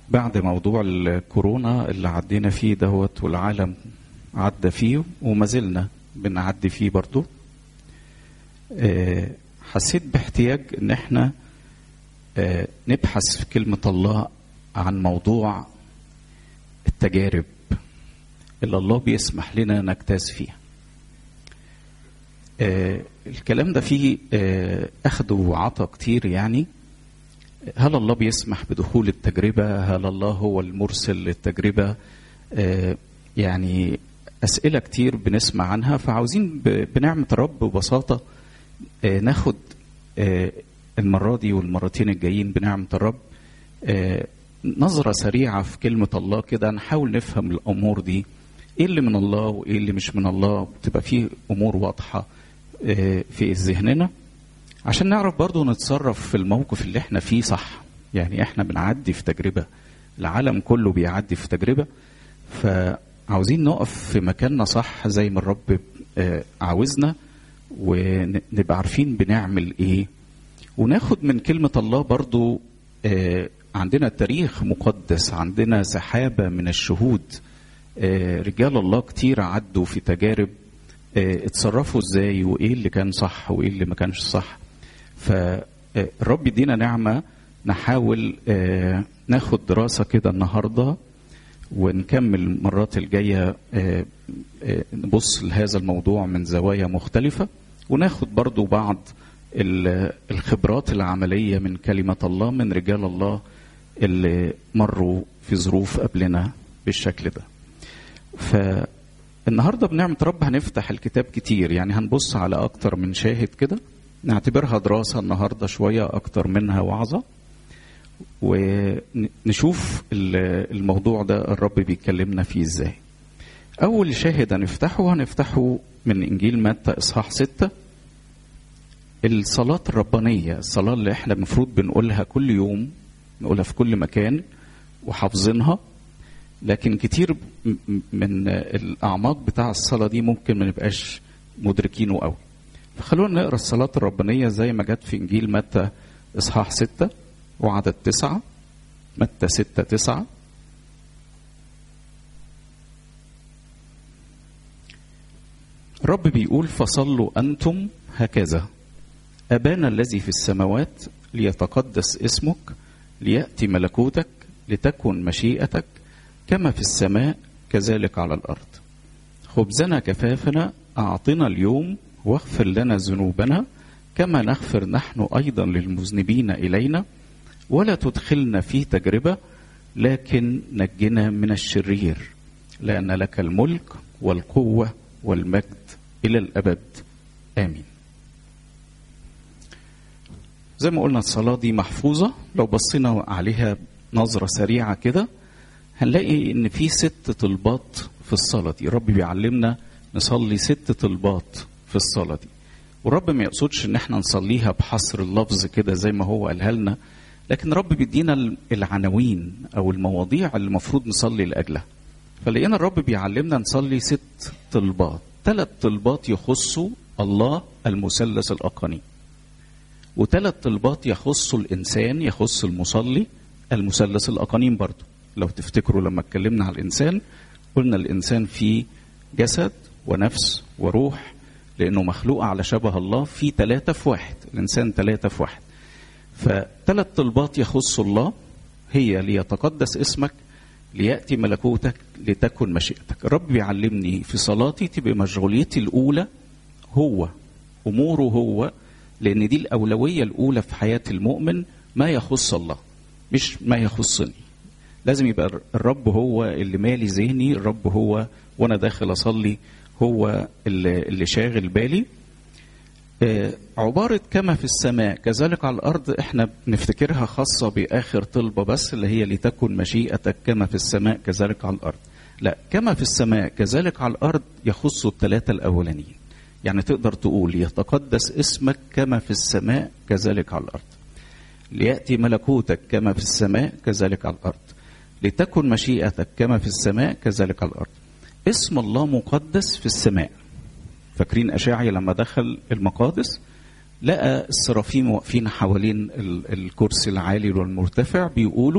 بعد موضوع الكورونا اللي عدينا فيه دهوت والعالم عدى فيه وما زلنا بنعدي فيه برضو آه، حسيت باحتياج ان احنا آه، نبحث في كلمة الله عن موضوع التجارب اللي الله بيسمح لنا نجتاز فيها آه، الكلام ده فيه آه، أخذ وعطى كتير يعني هل الله بيسمح بدخول التجربة هل الله هو المرسل للتجربة آه، يعني أسئلة كتير بنسمع عنها فعاوزين ب- بنعمة الرب ببساطة آه، ناخد آه، المرة دي والمرتين الجايين بنعمة الرب آه، نظرة سريعة في كلمة الله كده نحاول نفهم الأمور دي إيه اللي من الله وإيه اللي مش من الله تبقى فيه أمور واضحة آه، في ذهننا عشان نعرف برضو نتصرف في الموقف اللي احنا فيه صح يعني احنا بنعدي في تجربة العالم كله بيعدي في تجربة فعاوزين نقف في مكاننا صح زي ما الرب آه، عاوزنا ونبقى عارفين بنعمل ايه وناخد من كلمة الله برضو آه، عندنا تاريخ مقدس عندنا سحابة من الشهود آه، رجال الله كتير عدوا في تجارب آه، اتصرفوا ازاي وايه اللي كان صح وايه اللي ما كانش صح فالرب يدينا نعمة نحاول آه، ناخد دراسة كده النهاردة ونكمل المرات الجاية آه، آه، نبص لهذا الموضوع من زوايا مختلفة وناخد برضو بعض ال- الخبرات العملية من كلمة الله من رجال الله اللي مروا في ظروف قبلنا بالشكل ده فالنهاردة بنعمة رب هنفتح الكتاب كتير يعني هنبص على أكتر من شاهد كده نعتبرها دراسة النهاردة شوية أكتر منها وعظة ونشوف ال- الموضوع ده الرب بيكلمنا فيه ازاي أول شاهد هنفتحه هنفتحه من إنجيل متى إصحاح ستة الصلاة الربانية الصلاة اللي احنا المفروض بنقولها كل يوم نقولها في كل مكان وحافظينها لكن كتير م- م- من الأعماق بتاع الصلاة دي ممكن ما نبقاش مدركينه قوي فخلونا نقرا الصلاة الربانية زي ما جت في إنجيل متى إصحاح ستة وعدد تسعة متى ستة تسعة الرب بيقول فصلوا أنتم هكذا أبانا الذي في السماوات ليتقدس اسمك ليأتي ملكوتك لتكن مشيئتك كما في السماء كذلك على الأرض خبزنا كفافنا أعطنا اليوم واغفر لنا ذنوبنا كما نغفر نحن أيضا للمذنبين إلينا ولا تدخلنا في تجربة لكن نجنا من الشرير لأن لك الملك والقوة والمجد إلى الأبد آمين زي ما قلنا الصلاة دي محفوظة لو بصينا عليها نظرة سريعة كده هنلاقي إن في ست طلبات في الصلاة دي الرب بيعلمنا نصلي ست طلبات في الصلاة دي والرب ما يقصدش إن احنا نصليها بحصر اللفظ كده زي ما هو قالها لنا لكن الرب بيدينا العناوين أو المواضيع اللي المفروض نصلي لأجلها فلقينا الرب بيعلمنا نصلي ست طلبات ثلاث طلبات يخصوا الله المثلث الأقاني وثلاث طلبات يخصوا الإنسان يخص المصلي المثلث الأقانيم برضه لو تفتكروا لما اتكلمنا على الإنسان قلنا الإنسان فيه جسد ونفس وروح لأنه مخلوق على شبه الله في ثلاثة في واحد الإنسان ثلاثة في واحد فثلاث طلبات يخص الله هي ليتقدس اسمك ليأتي ملكوتك لتكن مشيئتك الرب بيعلمني في صلاتي تبقى مشغوليتي الأولى هو أموره هو لأن دي الأولوية الأولى في حياة المؤمن ما يخص الله مش ما يخصني لازم يبقى الرب هو اللي مالي ذهني الرب هو وأنا داخل أصلي هو اللي, اللي شاغل بالي آه، عبارة كما في السماء كذلك على الأرض احنا بنفتكرها خاصة بآخر طلبة بس اللي هي لتكن مشيئتك كما في السماء كذلك على الأرض لا كما في السماء كذلك على الأرض يخص الثلاثة الأولانيين يعني تقدر تقول يتقدس اسمك كما في السماء كذلك على الأرض ليأتي ملكوتك كما في السماء كذلك على الأرض لتكن مشيئتك كما في السماء كذلك على الأرض اسم الله مقدس في السماء فاكرين أشاعي لما دخل المقادس لقى السرافيم واقفين حوالين ال- الكرسي العالي والمرتفع بيقولوا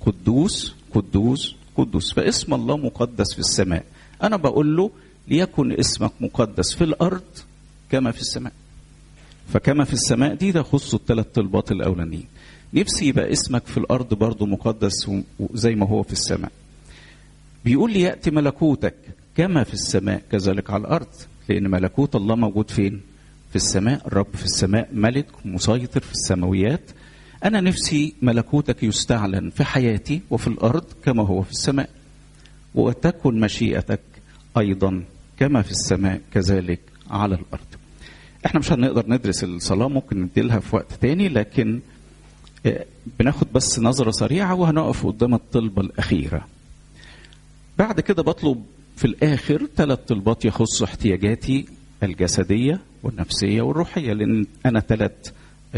قدوس قدوس قدوس فاسم الله مقدس في السماء انا بقول له ليكن اسمك مقدس في الارض كما في السماء فكما في السماء دي ده خص الثلاث طلبات الاولانيين نفسي يبقى اسمك في الارض برضه مقدس زي ما هو في السماء بيقول لي ياتي ملكوتك كما في السماء كذلك على الارض لان ملكوت الله موجود فين في السماء الرب في السماء ملك مسيطر في السماويات انا نفسي ملكوتك يستعلن في حياتي وفي الارض كما هو في السماء وتكن مشيئتك ايضا كما في السماء كذلك على الارض احنا مش هنقدر ندرس الصلاه ممكن نديلها في وقت تاني لكن بناخد بس نظرة سريعة وهنقف قدام الطلبة الأخيرة بعد كده بطلب في الآخر ثلاث طلبات يخصوا احتياجاتي الجسدية والنفسية والروحية لأن أنا ثلاث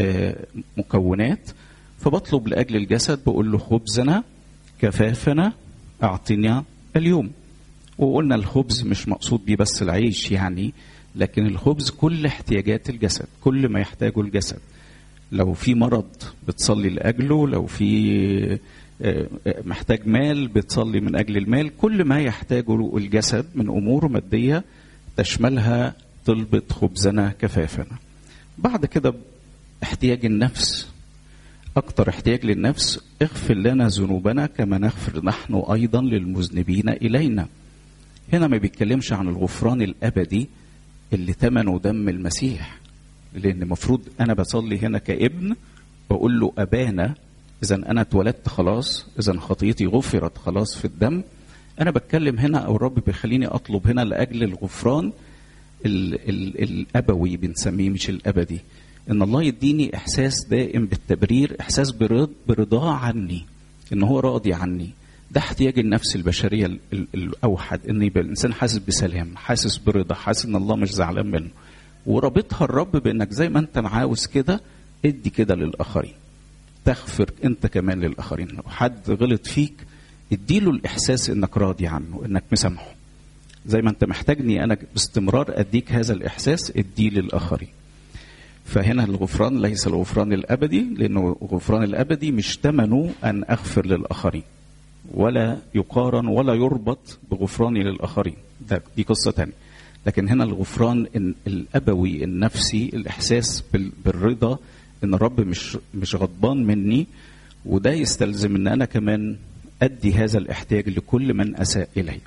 مكونات فبطلب لأجل الجسد بقول له خبزنا كفافنا أعطنا اليوم وقلنا الخبز مش مقصود بيه بس العيش يعني لكن الخبز كل احتياجات الجسد كل ما يحتاجه الجسد لو في مرض بتصلي لاجله لو في محتاج مال بتصلي من اجل المال كل ما يحتاجه الجسد من امور ماديه تشملها طلبة خبزنا كفافنا بعد كده احتياج النفس أكتر احتياج للنفس اغفر لنا ذنوبنا كما نغفر نحن أيضا للمذنبين إلينا هنا ما بيتكلمش عن الغفران الأبدي اللي ثمنه دم المسيح لان المفروض انا بصلي هنا كابن بقول له ابانا اذا انا اتولدت خلاص اذا خطيتي غفرت خلاص في الدم انا بتكلم هنا او الرب بيخليني اطلب هنا لاجل الغفران ال ال الابوي بنسميه مش الابدي ان الله يديني احساس دائم بالتبرير احساس برض برضاه عني ان هو راضي عني ده احتياج النفس البشريه ال ال الاوحد ان يبقى الانسان حاسس بسلام حاسس برضا حاسس ان الله مش زعلان منه ورابطها الرب بانك زي ما انت عاوز كده ادي كده للاخرين تغفر انت كمان للاخرين لو حد غلط فيك اديله الاحساس انك راضي عنه انك مسامحه زي ما انت محتاجني انا باستمرار اديك هذا الاحساس اديه للاخرين فهنا الغفران ليس الغفران الابدي لانه الغفران الابدي مش ثمنه ان اغفر للاخرين ولا يقارن ولا يربط بغفراني للاخرين ده دي قصه ثانيه لكن هنا الغفران الابوي النفسي الاحساس بالرضا ان الرب مش مش غضبان مني وده يستلزم ان انا كمان ادي هذا الاحتياج لكل من اساء الي.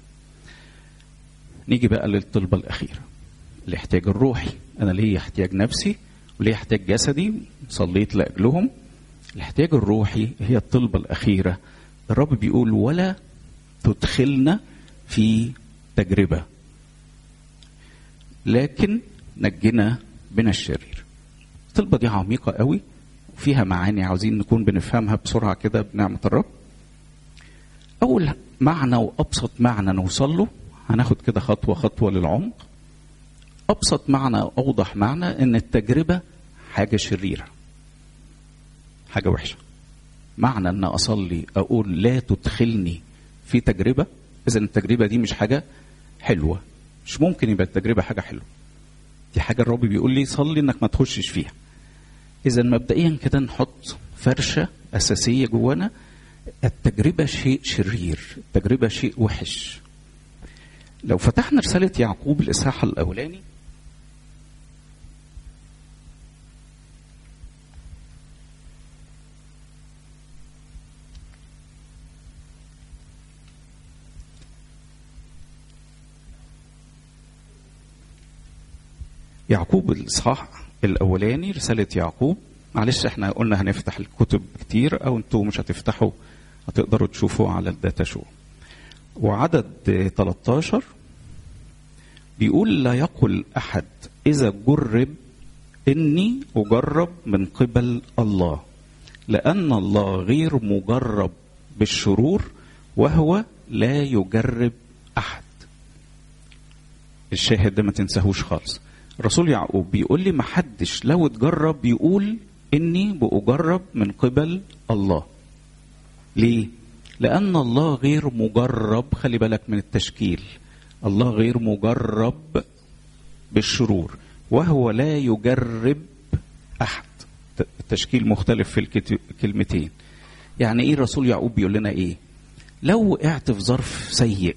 نيجي بقى للطلبه الاخيره. الاحتياج الروحي، انا ليا احتياج نفسي وليا احتياج جسدي صليت لاجلهم. الاحتياج الروحي هي الطلبه الاخيره. الرب بيقول ولا تدخلنا في تجربه لكن نجنا من الشرير الطلبة دي عميقة قوي وفيها معاني عاوزين نكون بنفهمها بسرعة كده بنعمة الرب أول معنى وأبسط معنى نوصل له هناخد كده خطوة خطوة للعمق أبسط معنى أوضح معنى إن التجربة حاجة شريرة حاجة وحشة معنى أن أصلي أقول لا تدخلني في تجربة إذا التجربة دي مش حاجة حلوة مش ممكن يبقى التجربه حاجه حلوه دي حاجه الرب بيقول لي صلي انك ما تخشش فيها اذا مبدئيا كده نحط فرشه اساسيه جوانا التجربه شيء شرير التجربه شيء وحش لو فتحنا رساله يعقوب الاصحاح الاولاني يعقوب الاصحاح الاولاني رساله يعقوب معلش احنا قلنا هنفتح الكتب كتير او انتوا مش هتفتحوا هتقدروا تشوفوا على الداتا شو وعدد 13 بيقول لا يقل احد اذا جرب اني اجرب من قبل الله لان الله غير مجرب بالشرور وهو لا يجرب احد الشاهد ده ما تنساهوش خالص الرسول يعقوب بيقول لي محدش لو اتجرب يقول اني بأجرب من قبل الله ليه لان الله غير مجرب خلي بالك من التشكيل الله غير مجرب بالشرور وهو لا يجرب احد التشكيل مختلف في الكلمتين يعني ايه الرسول يعقوب بيقول لنا ايه لو وقعت في ظرف سيء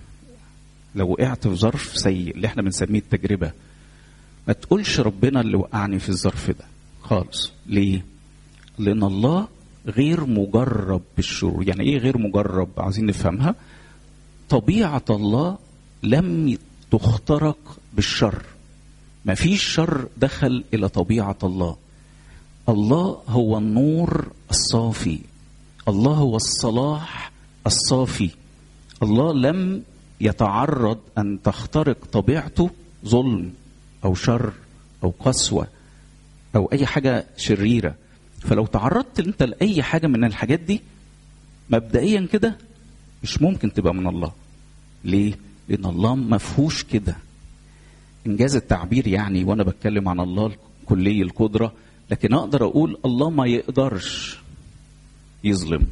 لو وقعت في ظرف سيء اللي احنا بنسميه التجربه ما تقولش ربنا اللي وقعني في الظرف ده خالص ليه لان الله غير مجرب بالشرور يعني ايه غير مجرب عايزين نفهمها طبيعه الله لم تخترق بالشر ما فيش شر دخل الى طبيعه الله الله هو النور الصافي الله هو الصلاح الصافي الله لم يتعرض ان تخترق طبيعته ظلم او شر او قسوه او اي حاجه شريره فلو تعرضت انت لاي حاجه من الحاجات دي مبدئيا كده مش ممكن تبقى من الله ليه لان الله ما فيهوش كده انجاز التعبير يعني وانا بتكلم عن الله كلي القدره لكن اقدر اقول الله ما يقدرش يظلم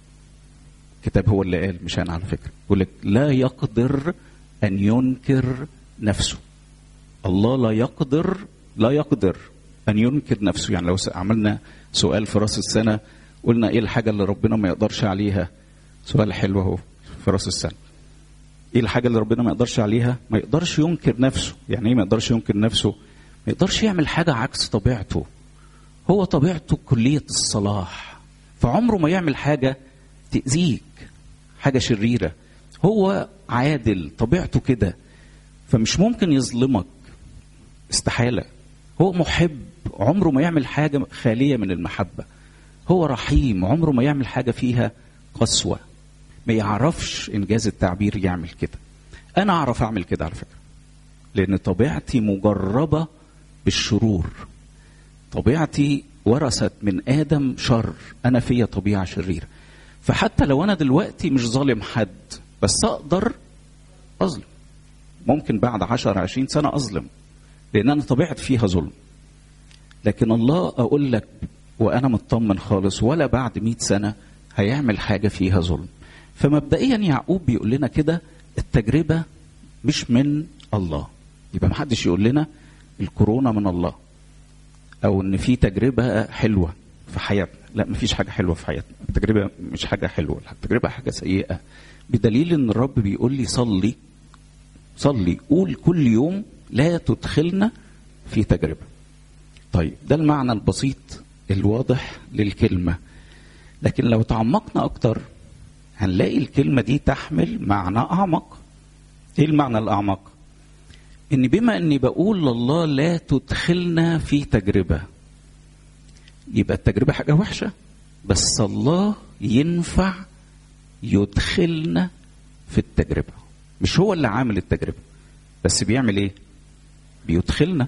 الكتاب هو اللي قال مش انا على فكره يقول لك لا يقدر ان ينكر نفسه الله لا يقدر لا يقدر ان ينكر نفسه يعني لو عملنا سؤال في راس السنه قلنا ايه الحاجه اللي ربنا ما يقدرش عليها سؤال حلو اهو في راس السنه ايه الحاجه اللي ربنا ما يقدرش عليها ما يقدرش ينكر نفسه يعني ايه ما يقدرش ينكر نفسه ما يقدرش يعمل حاجه عكس طبيعته هو طبيعته كليه الصلاح فعمره ما يعمل حاجه تاذيك حاجه شريره هو عادل طبيعته كده فمش ممكن يظلمك استحاله هو محب عمره ما يعمل حاجه خاليه من المحبه هو رحيم عمره ما يعمل حاجه فيها قسوه ما يعرفش انجاز التعبير يعمل كده انا اعرف اعمل كده على فكره لان طبيعتي مجربه بالشرور طبيعتي ورثت من ادم شر انا فيا طبيعه شريره فحتى لو انا دلوقتي مش ظالم حد بس اقدر اظلم ممكن بعد 10 20 سنه اظلم لان انا طبيعتي فيها ظلم لكن الله اقول لك وانا مطمن خالص ولا بعد 100 سنه هيعمل حاجه فيها ظلم فمبدئيا يعقوب بيقول لنا كده التجربه مش من الله يبقى محدش يقول لنا الكورونا من الله او ان في تجربه حلوه في حياتنا لا مفيش حاجه حلوه في حياتنا التجربه مش حاجه حلوه التجربه حاجه سيئه بدليل ان الرب بيقول لي صلي صلي قول كل يوم لا تدخلنا في تجربه طيب ده المعنى البسيط الواضح للكلمه لكن لو تعمقنا اكتر هنلاقي الكلمه دي تحمل معنى اعمق ايه المعنى الاعمق ان بما اني بقول لله لا تدخلنا في تجربه يبقى التجربه حاجه وحشه بس الله ينفع يدخلنا في التجربه مش هو اللي عامل التجربه بس بيعمل ايه بيدخلنا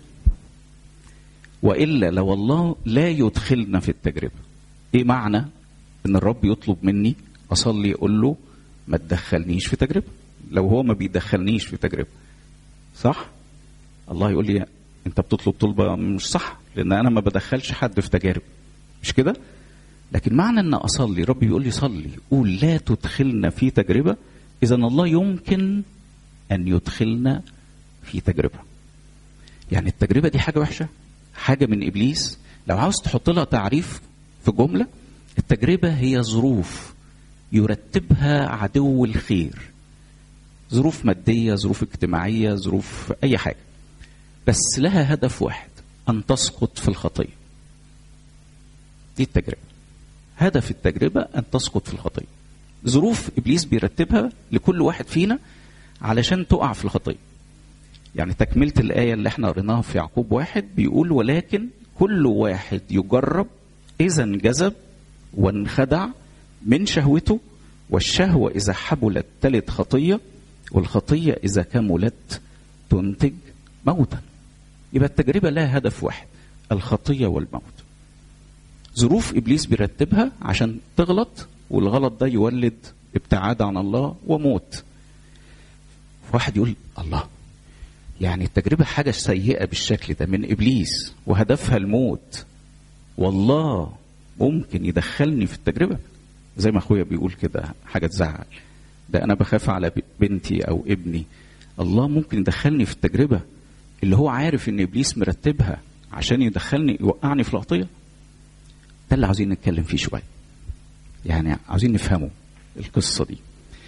والا لو الله لا يدخلنا في التجربه ايه معنى ان الرب يطلب مني اصلي اقول له ما تدخلنيش في تجربه لو هو ما بيدخلنيش في تجربه صح الله يقول لي انت بتطلب طلبه مش صح لان انا ما بدخلش حد في تجارب مش كده لكن معنى ان اصلي ربي بيقول لي صلي قول لا تدخلنا في تجربه اذا الله يمكن ان يدخلنا في تجربه يعني التجربه دي حاجه وحشه حاجه من ابليس لو عاوز تحط لها تعريف في جمله التجربه هي ظروف يرتبها عدو الخير ظروف ماديه ظروف اجتماعيه ظروف اي حاجه بس لها هدف واحد ان تسقط في الخطيه دي التجربه هدف التجربه ان تسقط في الخطيه ظروف ابليس بيرتبها لكل واحد فينا علشان تقع في الخطيه يعني تكمله الايه اللي احنا قريناها في يعقوب واحد بيقول ولكن كل واحد يجرب اذا انجذب وانخدع من شهوته والشهوه اذا حبلت تلد خطيه والخطيه اذا كملت تنتج موتا يبقى التجربه لها هدف واحد الخطيه والموت ظروف ابليس بيرتبها عشان تغلط والغلط ده يولد ابتعاد عن الله وموت واحد يقول الله يعني التجربه حاجه سيئه بالشكل ده من ابليس وهدفها الموت والله ممكن يدخلني في التجربه زي ما اخويا بيقول كده حاجه تزعل ده انا بخاف على بنتي او ابني الله ممكن يدخلني في التجربه اللي هو عارف ان ابليس مرتبها عشان يدخلني يوقعني في الخطيه ده اللي عاوزين نتكلم فيه شويه يعني عاوزين نفهمه القصة دي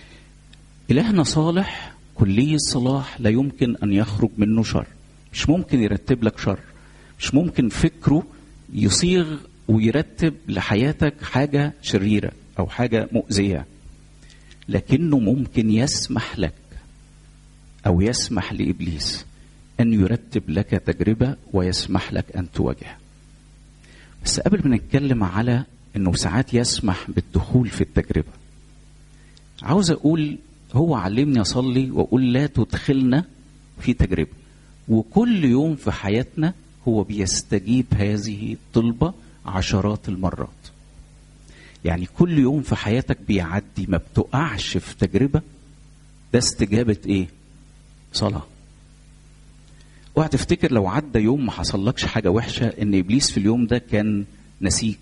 إلهنا صالح كلي الصلاح لا يمكن أن يخرج منه شر مش ممكن يرتب لك شر مش ممكن فكره يصيغ ويرتب لحياتك حاجة شريرة أو حاجة مؤذية لكنه ممكن يسمح لك أو يسمح لإبليس أن يرتب لك تجربة ويسمح لك أن تواجه بس قبل ما نتكلم على أنه ساعات يسمح بالدخول في التجربة عاوز أقول هو علمني أصلي وأقول لا تدخلنا في تجربة وكل يوم في حياتنا هو بيستجيب هذه الطلبة عشرات المرات يعني كل يوم في حياتك بيعدي ما بتقعش في تجربة ده استجابة ايه صلاة اوعى تفتكر لو عدى يوم ما حصلكش حاجة وحشة ان ابليس في اليوم ده كان نسيك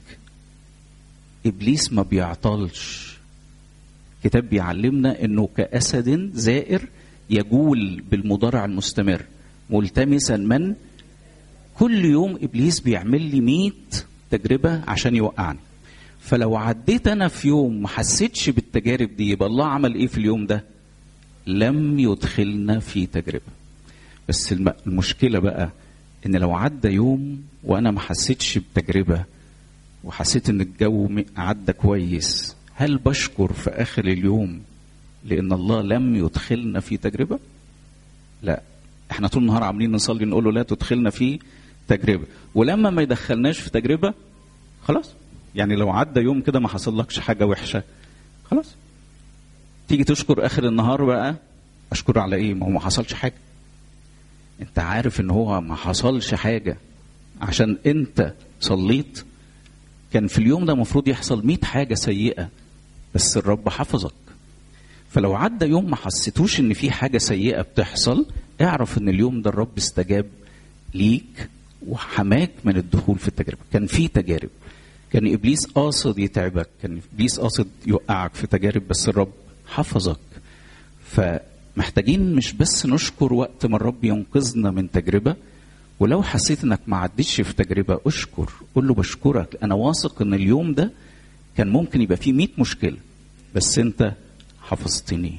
ابليس ما بيعطلش كتاب بيعلمنا انه كاسد زائر يجول بالمضارع المستمر ملتمسا من كل يوم ابليس بيعمل لي 100 تجربه عشان يوقعني فلو عديت انا في يوم ما حسيتش بالتجارب دي يبقى الله عمل ايه في اليوم ده لم يدخلنا في تجربه بس المشكله بقى ان لو عدى يوم وانا ما حسيتش بتجربه وحسيت ان الجو عدى كويس هل بشكر في اخر اليوم لان الله لم يدخلنا في تجربه لا احنا طول النهار عاملين نصلي نقول له لا تدخلنا في تجربه ولما ما يدخلناش في تجربه خلاص يعني لو عدى يوم كده ما حصلكش حاجه وحشه خلاص تيجي تشكر اخر النهار بقى اشكر على ايه ما هو ما حصلش حاجه انت عارف ان هو ما حصلش حاجه عشان انت صليت كان في اليوم ده المفروض يحصل مئة حاجه سيئه بس الرب حفظك فلو عدى يوم ما حسيتوش ان في حاجه سيئه بتحصل اعرف ان اليوم ده الرب استجاب ليك وحماك من الدخول في التجربه كان في تجارب كان ابليس قاصد يتعبك كان ابليس قاصد يوقعك في تجارب بس الرب حفظك فمحتاجين مش بس نشكر وقت ما الرب ينقذنا من تجربه ولو حسيت انك ما عدتش في تجربه اشكر قول له بشكرك انا واثق ان اليوم ده كان ممكن يبقى فيه 100 مشكله بس انت حفظتني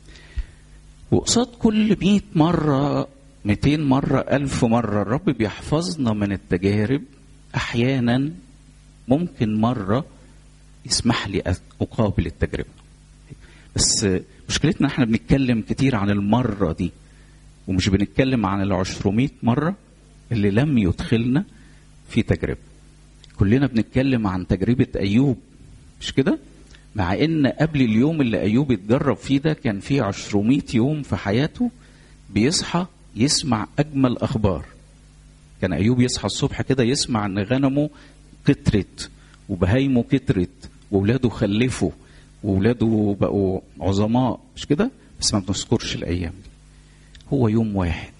وقصاد كل 100 مرة 200 مرة ألف مرة الرب بيحفظنا من التجارب أحيانا ممكن مرة يسمح لي أقابل التجربة بس مشكلتنا احنا بنتكلم كتير عن المرة دي ومش بنتكلم عن العشرمية مرة اللي لم يدخلنا في تجربة كلنا بنتكلم عن تجربة أيوب مش كده؟ مع ان قبل اليوم اللي ايوب اتجرب فيه ده كان فيه 200 يوم في حياته بيصحى يسمع اجمل اخبار كان ايوب يصحى الصبح كده يسمع ان غنمه كترت وبهايمه كترت واولاده خلفوا واولاده بقوا عظماء مش كده بس ما بنذكرش الايام دي هو يوم واحد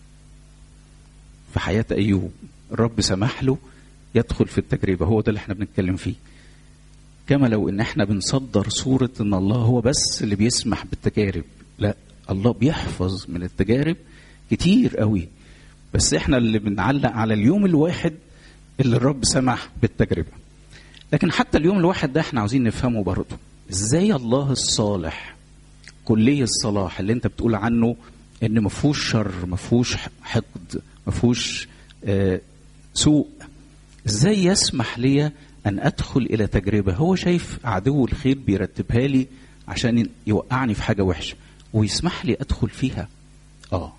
في حياه ايوب الرب سمح له يدخل في التجربه هو ده اللي احنا بنتكلم فيه كما لو ان احنا بنصدر صورة ان الله هو بس اللي بيسمح بالتجارب لا الله بيحفظ من التجارب كتير قوي بس احنا اللي بنعلق على اليوم الواحد اللي الرب سمح بالتجربة لكن حتى اليوم الواحد ده احنا عاوزين نفهمه برضه ازاي الله الصالح كلي الصلاح اللي انت بتقول عنه ان ما فيهوش شر ما فيهوش حقد ما فيهوش آه سوء ازاي يسمح لي ان ادخل الى تجربه هو شايف عدو الخير بيرتبها لي عشان يوقعني في حاجه وحشه ويسمح لي ادخل فيها اه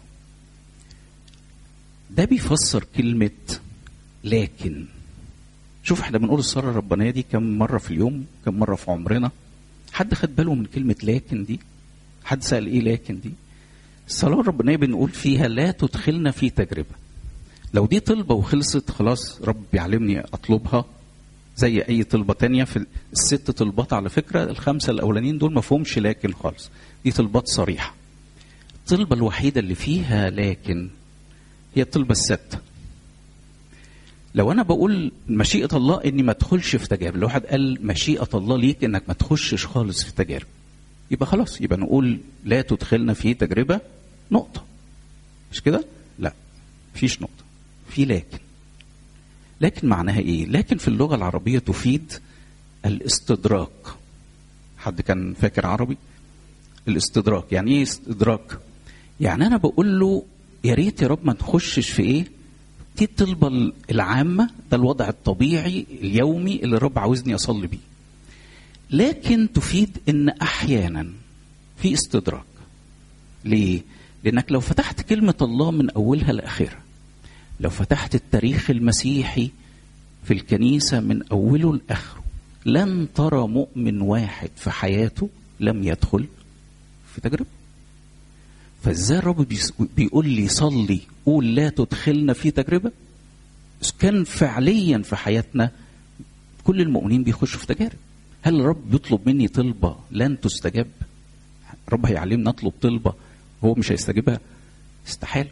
ده بيفسر كلمه لكن شوف احنا بنقول الصلاة الربانية دي كم مرة في اليوم كم مرة في عمرنا حد خد باله من كلمة لكن دي حد سأل ايه لكن دي الصلاة الربانية بنقول فيها لا تدخلنا في تجربة لو دي طلبة وخلصت خلاص رب يعلمني أطلبها زي أي طلبة تانية في الست طلبات على فكرة الخمسة الأولانيين دول ما فيهمش لكن خالص دي طلبات صريحة الطلبة الوحيدة اللي فيها لكن هي الطلبة الستة لو انا بقول مشيئه الله اني ما ادخلش في تجارب لو واحد قال مشيئه الله ليك انك ما تخشش خالص في تجارب يبقى خلاص يبقى نقول لا تدخلنا في تجربه نقطه مش كده لا مفيش نقطه في لكن لكن معناها ايه لكن في اللغه العربيه تفيد الاستدراك حد كان فاكر عربي الاستدراك يعني ايه استدراك يعني انا بقول له يا ريت يا رب ما تخشش في ايه دي الطلبه العامه ده الوضع الطبيعي اليومي اللي الرب عاوزني اصلي بيه لكن تفيد ان احيانا في استدراك ليه لانك لو فتحت كلمه الله من اولها لاخرها لو فتحت التاريخ المسيحي في الكنيسه من اوله لاخره لن ترى مؤمن واحد في حياته لم يدخل في تجربه فازاي الرب بيقول لي صلي قول لا تدخلنا في تجربه كان فعليا في حياتنا كل المؤمنين بيخشوا في تجارب هل الرب بيطلب مني طلبه لن تستجاب الرب هيعلمنا نطلب طلبه هو مش هيستجيبها استحاله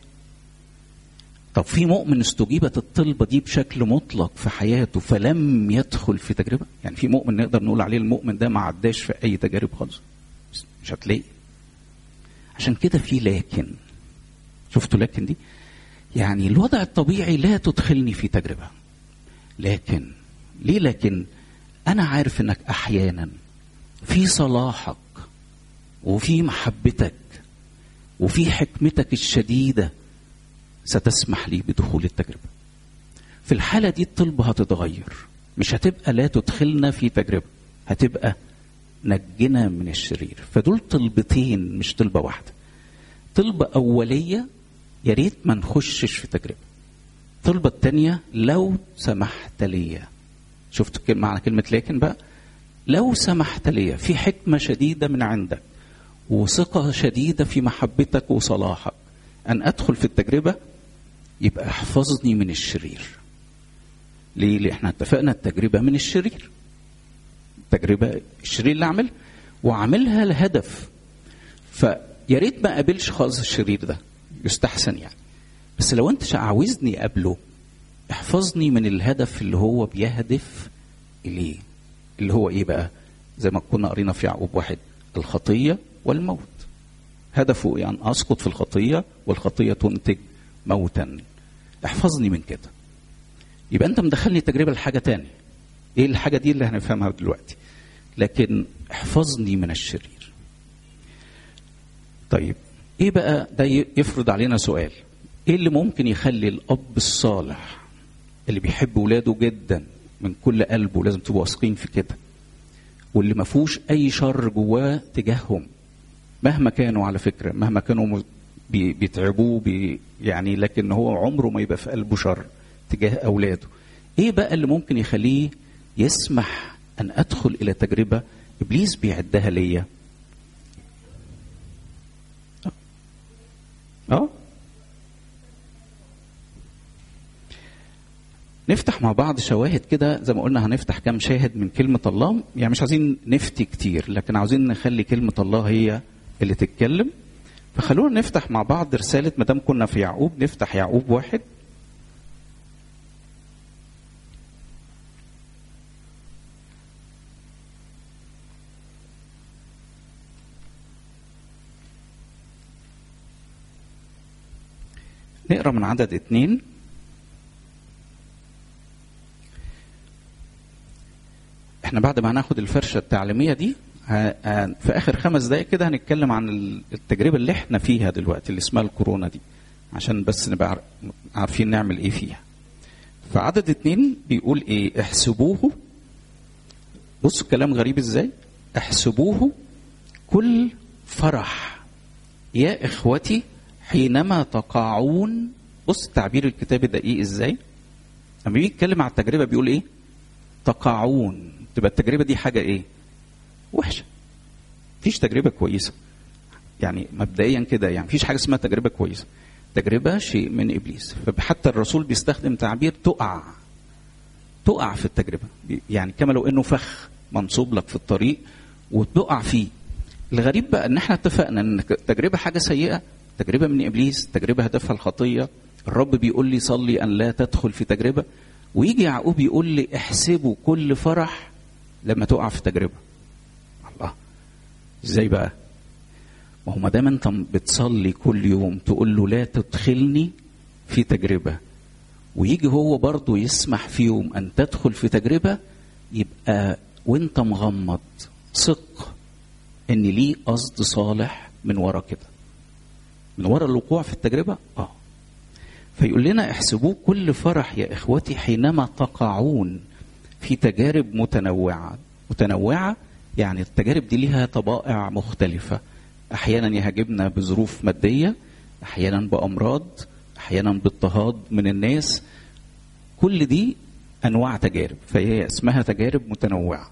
طب في مؤمن استجيبت الطلبه دي بشكل مطلق في حياته فلم يدخل في تجربه يعني في مؤمن نقدر نقول عليه المؤمن ده ما عداش في اي تجارب خالص مش هتلاقي عشان كده في لكن شفتوا لكن دي يعني الوضع الطبيعي لا تدخلني في تجربه لكن ليه لكن انا عارف انك احيانا في صلاحك وفي محبتك وفي حكمتك الشديده ستسمح لي بدخول التجربه في الحاله دي الطلبه هتتغير مش هتبقى لا تدخلنا في تجربه هتبقى نجنا من الشرير فدول طلبتين مش طلبه واحده طلبه اوليه يا ريت ما نخشش في تجربه الطلبه الثانيه لو سمحت لي شفت معنى كلمه لكن بقى لو سمحت لي في حكمه شديده من عندك وثقه شديده في محبتك وصلاحك ان ادخل في التجربه يبقى احفظني من الشرير ليه؟ ليه احنا اتفقنا التجربه من الشرير التجربه الشرير اللي عمل وعاملها لهدف فيا ريت ما اقابلش خالص الشرير ده يستحسن يعني بس لو انت عاوزني اقابله احفظني من الهدف اللي هو بيهدف اليه اللي هو ايه بقى زي ما كنا قرينا في يعقوب واحد الخطيه والموت هدفه يعني ان اسقط في الخطيه والخطيه تنتج موتا احفظني من كده يبقى انت مدخلني تجربه لحاجه تانية ايه الحاجه دي اللي هنفهمها دلوقتي لكن احفظني من الشرير طيب ايه بقى ده يفرض علينا سؤال ايه اللي ممكن يخلي الاب الصالح اللي بيحب ولاده جدا من كل قلبه لازم تبقوا واثقين في كده واللي ما فيهوش اي شر جواه تجاههم مهما كانوا على فكره مهما كانوا بي بيتعبوه بي يعني لكن هو عمره ما يبقى في قلبه شر تجاه اولاده ايه بقى اللي ممكن يخليه يسمح ان ادخل الى تجربه ابليس بيعدها ليا اه نفتح مع بعض شواهد كده زي ما قلنا هنفتح كام شاهد من كلمة الله يعني مش عايزين نفتي كتير لكن عاوزين نخلي كلمة الله هي اللي تتكلم فخلونا نفتح مع بعض رسالة ما دام كنا في يعقوب نفتح يعقوب واحد نقرا من عدد اتنين احنا بعد ما هناخد الفرشة التعليمية دي في اخر خمس دقايق كده هنتكلم عن التجربة اللي احنا فيها دلوقتي اللي اسمها الكورونا دي عشان بس نبقى عارفين نعمل ايه فيها فعدد اتنين بيقول ايه احسبوه بصوا الكلام غريب ازاي احسبوه كل فرح يا اخوتي حينما تقعون بص التعبير الكتابي ده ايه ازاي لما بيجي يتكلم على التجربه بيقول ايه تقعون تبقى التجربه دي حاجه ايه وحشه مفيش تجربه كويسه يعني مبدئيا كده يعني مفيش حاجه اسمها تجربه كويسه تجربه شيء من ابليس فحتى الرسول بيستخدم تعبير تقع تقع في التجربه يعني كما لو انه فخ منصوب لك في الطريق وتقع فيه الغريب بقى ان احنا اتفقنا ان التجربه حاجه سيئه تجربه من ابليس تجربه هدفها الخطيه الرب بيقول لي صلي ان لا تدخل في تجربه ويجي يعقوب يقول لي احسبوا كل فرح لما تقع في تجربه الله ازاي بقى ما هو ما دام انت بتصلي كل يوم تقول له لا تدخلني في تجربه ويجي هو برضه يسمح في يوم ان تدخل في تجربه يبقى وانت مغمض ثق ان ليه قصد صالح من ورا كده من ورا الوقوع في التجربه اه فيقول لنا احسبوه كل فرح يا اخوتي حينما تقعون في تجارب متنوعه متنوعه يعني التجارب دي ليها طبائع مختلفه احيانا يهاجمنا بظروف ماديه احيانا بامراض احيانا باضطهاد من الناس كل دي انواع تجارب فهي اسمها تجارب متنوعه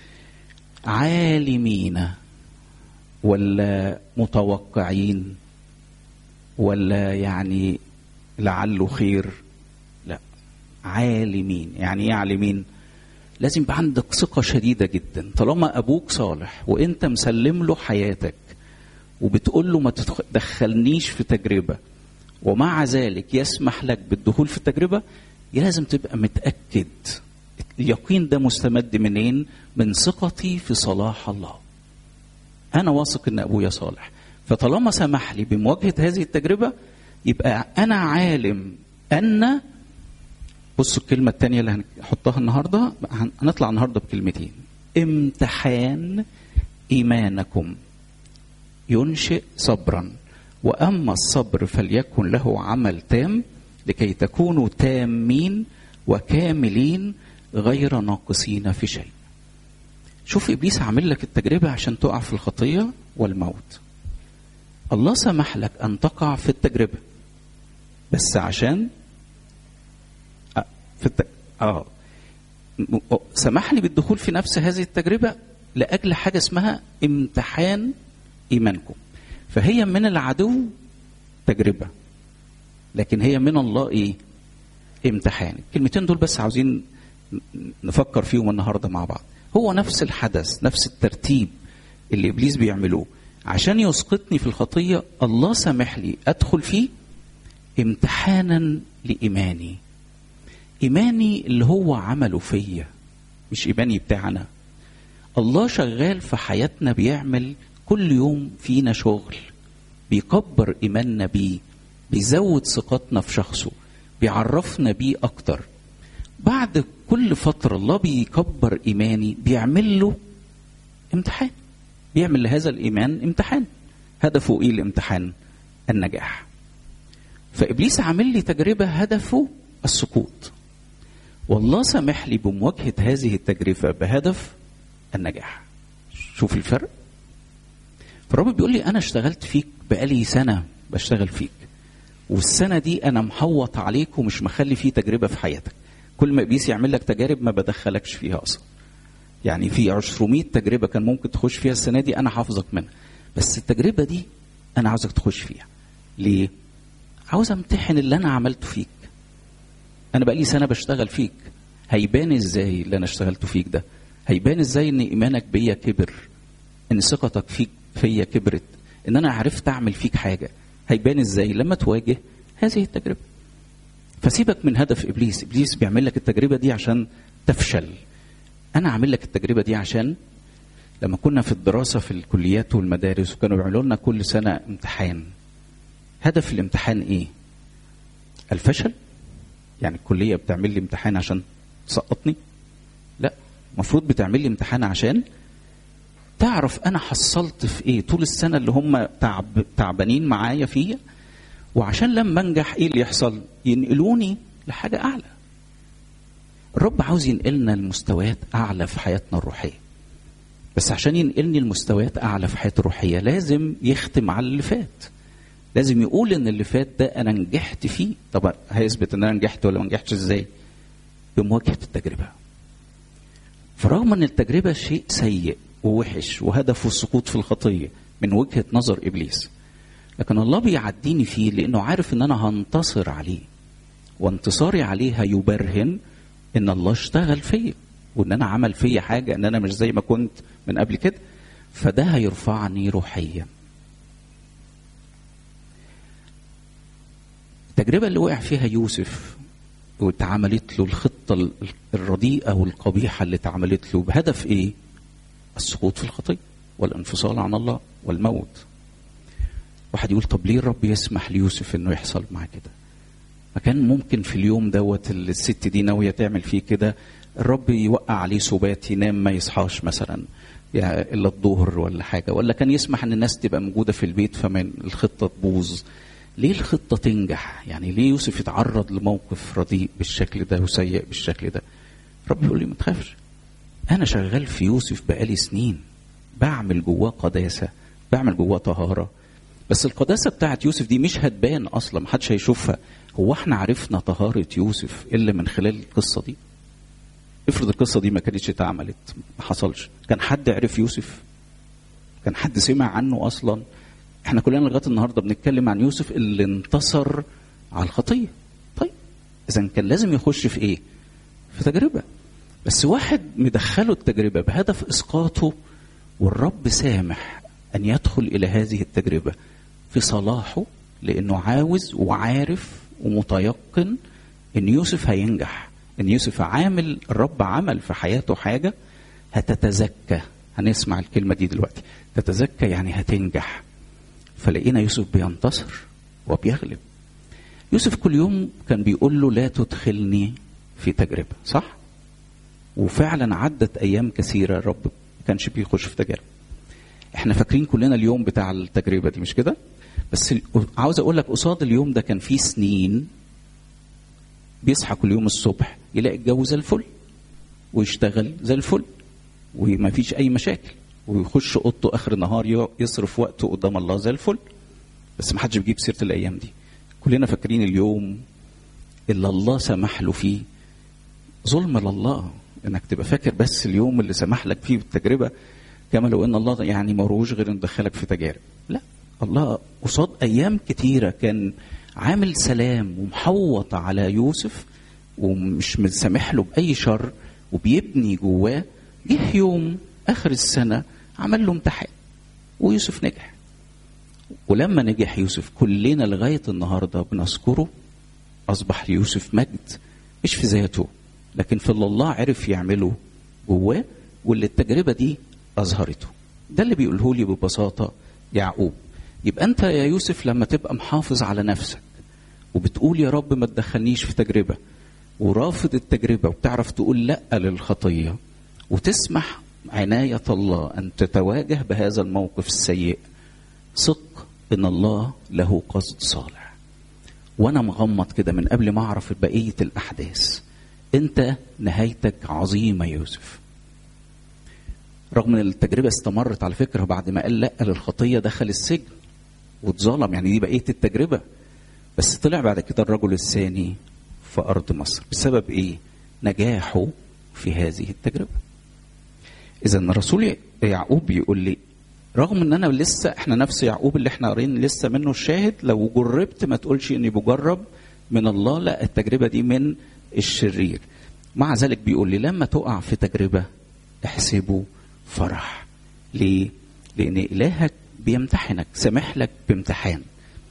عالمين ولا متوقعين ولا يعني لعله خير لا عالمين يعني ايه عالمين لازم يبقى عندك ثقة شديدة جدا طالما أبوك صالح وأنت مسلم له حياتك وبتقول له ما تدخلنيش في تجربة ومع ذلك يسمح لك بالدخول في التجربة لازم تبقى متأكد اليقين ده مستمد منين من ثقتي في صلاح الله أنا واثق إن أبويا صالح فطالما سمح لي بمواجهة هذه التجربة يبقى أنا عالم أن بصوا الكلمة الثانية اللي هنحطها النهاردة هنطلع النهاردة بكلمتين امتحان إيمانكم ينشئ صبرا وأما الصبر فليكن له عمل تام لكي تكونوا تامين وكاملين غير ناقصين في شيء شوف إبليس عامل لك التجربة عشان تقع في الخطية والموت الله سمح لك أن تقع في التجربة بس عشان في الت... اه سمح لي بالدخول في نفس هذه التجربة لأجل حاجة اسمها امتحان إيمانكم فهي من العدو تجربة لكن هي من الله إيه امتحان الكلمتين دول بس عاوزين نفكر فيهم النهاردة مع بعض هو نفس الحدث نفس الترتيب اللي إبليس بيعملوه عشان يسقطني في الخطية الله سامح لي أدخل فيه امتحانا لإيماني إيماني اللي هو عمله فيا مش إيماني بتاعنا الله شغال في حياتنا بيعمل كل يوم فينا شغل بيكبر إيماننا بيه بيزود ثقتنا في شخصه بيعرفنا بيه أكتر بعد كل فترة الله بيكبر إيماني بيعمل له امتحان بيعمل لهذا الإيمان امتحان هدفه إيه الامتحان النجاح فإبليس عامل لي تجربة هدفه السقوط والله سامح لي بمواجهة هذه التجربة بهدف النجاح شوف الفرق فالرب بيقول لي أنا اشتغلت فيك بقالي سنة بشتغل فيك والسنة دي أنا محوط عليك ومش مخلي فيه تجربة في حياتك كل ما إبليس يعمل لك تجارب ما بدخلكش فيها أصلا يعني في 200 تجربة كان ممكن تخش فيها السنة دي أنا حافظك منها بس التجربة دي أنا عاوزك تخش فيها ليه؟ عاوز امتحن اللي أنا عملته فيك انا بقالي سنه بشتغل فيك هيبان ازاي اللي انا اشتغلته فيك ده هيبان ازاي ان ايمانك بيا كبر ان ثقتك فيك فيا كبرت ان انا عرفت اعمل فيك حاجه هيبان ازاي لما تواجه هذه التجربه فسيبك من هدف ابليس ابليس بيعمل لك التجربه دي عشان تفشل انا عامل لك التجربه دي عشان لما كنا في الدراسه في الكليات والمدارس وكانوا بيعملوا لنا كل سنه امتحان هدف الامتحان ايه الفشل يعني الكليه بتعمل لي امتحان عشان تسقطني لا المفروض بتعمل لي امتحان عشان تعرف انا حصلت في ايه طول السنه اللي هم تعب تعبانين معايا فيها وعشان لما انجح ايه اللي يحصل ينقلوني لحاجه اعلى الرب عاوز ينقلنا لمستويات اعلى في حياتنا الروحيه بس عشان ينقلني لمستويات اعلى في حياتي الروحيه لازم يختم على اللي فات لازم يقول ان اللي فات ده انا نجحت فيه طب هيثبت ان انا نجحت ولا ما نجحتش ازاي بمواجهه التجربه فرغم ان التجربه شيء سيء ووحش وهدفه السقوط في الخطيه من وجهه نظر ابليس لكن الله بيعديني فيه لانه عارف ان انا هنتصر عليه وانتصاري عليه هيبرهن ان الله اشتغل فيا وان انا عمل فيا حاجه ان انا مش زي ما كنت من قبل كده فده هيرفعني روحيا التجربة اللي وقع فيها يوسف واتعملت له الخطة الرديئة والقبيحة اللي اتعملت له بهدف ايه؟ السقوط في الخطية والانفصال عن الله والموت. واحد يقول طب ليه الرب يسمح ليوسف انه يحصل معاه كده؟ ما كان ممكن في اليوم دوت الست دي ناوية تعمل فيه كده الرب يوقع عليه سبات ينام ما يصحاش مثلا يعني الا الظهر ولا حاجه ولا كان يسمح ان الناس تبقى موجوده في البيت فمن الخطه تبوظ ليه الخطه تنجح يعني ليه يوسف يتعرض لموقف رديء بالشكل ده وسيء بالشكل ده رب يقول لي ما تخافش انا شغال في يوسف بقالي سنين بعمل جواه قداسه بعمل جواه طهاره بس القداسه بتاعت يوسف دي مش هتبان اصلا محدش هيشوفها هو احنا عرفنا طهاره يوسف الا من خلال القصه دي افرض القصه دي ما كانتش اتعملت ما حصلش كان حد عرف يوسف كان حد سمع عنه اصلا احنا كلنا لغايه النهارده بنتكلم عن يوسف اللي انتصر على الخطيه طيب اذا كان لازم يخش في ايه في تجربه بس واحد مدخله التجربه بهدف اسقاطه والرب سامح ان يدخل الى هذه التجربه في صلاحه لانه عاوز وعارف ومتيقن ان يوسف هينجح ان يوسف عامل الرب عمل في حياته حاجه هتتزكى هنسمع الكلمه دي دلوقتي تتزكى يعني هتنجح فلقينا يوسف بينتصر وبيغلب يوسف كل يوم كان بيقول له لا تدخلني في تجربه صح وفعلا عدت ايام كثيره الرب ما كانش بيخش في تجارب احنا فاكرين كلنا اليوم بتاع التجربه دي مش كده بس عاوز اقول لك قصاد اليوم ده كان فيه سنين بيصحى كل يوم الصبح يلاقي الجو زي الفل ويشتغل زي الفل وما فيش اي مشاكل ويخش اوضته اخر النهار يصرف وقته قدام الله زي الفل بس ما حدش بيجيب سيره الايام دي كلنا فاكرين اليوم اللي الله سمح له فيه ظلم لله انك تبقى فاكر بس اليوم اللي سمح لك فيه بالتجربه كما لو ان الله يعني مروج غير ان دخلك في تجارب لا الله قصاد ايام كتيره كان عامل سلام ومحوط على يوسف ومش مسامح له باي شر وبيبني جواه جه يوم اخر السنه عمل له امتحان ويوسف نجح ولما نجح يوسف كلنا لغايه النهارده بنذكره اصبح يوسف مجد مش في ذاته لكن في اللي الله عرف يعمله جواه واللي التجربه دي اظهرته ده اللي بيقوله لي ببساطه يعقوب يبقى انت يا يوسف لما تبقى محافظ على نفسك وبتقول يا رب ما تدخلنيش في تجربه ورافض التجربه وبتعرف تقول لا للخطيه وتسمح عنايه الله ان تتواجه بهذا الموقف السيء ثق ان الله له قصد صالح وانا مغمض كده من قبل ما اعرف بقيه الاحداث انت نهايتك عظيمه يا يوسف رغم ان التجربه استمرت على فكره بعد ما قال لا للخطيه دخل السجن واتظلم يعني دي بقيه التجربه بس طلع بعد كده الرجل الثاني في ارض مصر بسبب ايه نجاحه في هذه التجربه اذا الرسول يعقوب بيقول لي رغم ان انا لسه احنا نفس يعقوب اللي احنا قارين لسه منه الشاهد لو جربت ما تقولش اني بجرب من الله لا التجربه دي من الشرير مع ذلك بيقول لي لما تقع في تجربه احسبه فرح ليه لان الهك بيمتحنك سامح لك بامتحان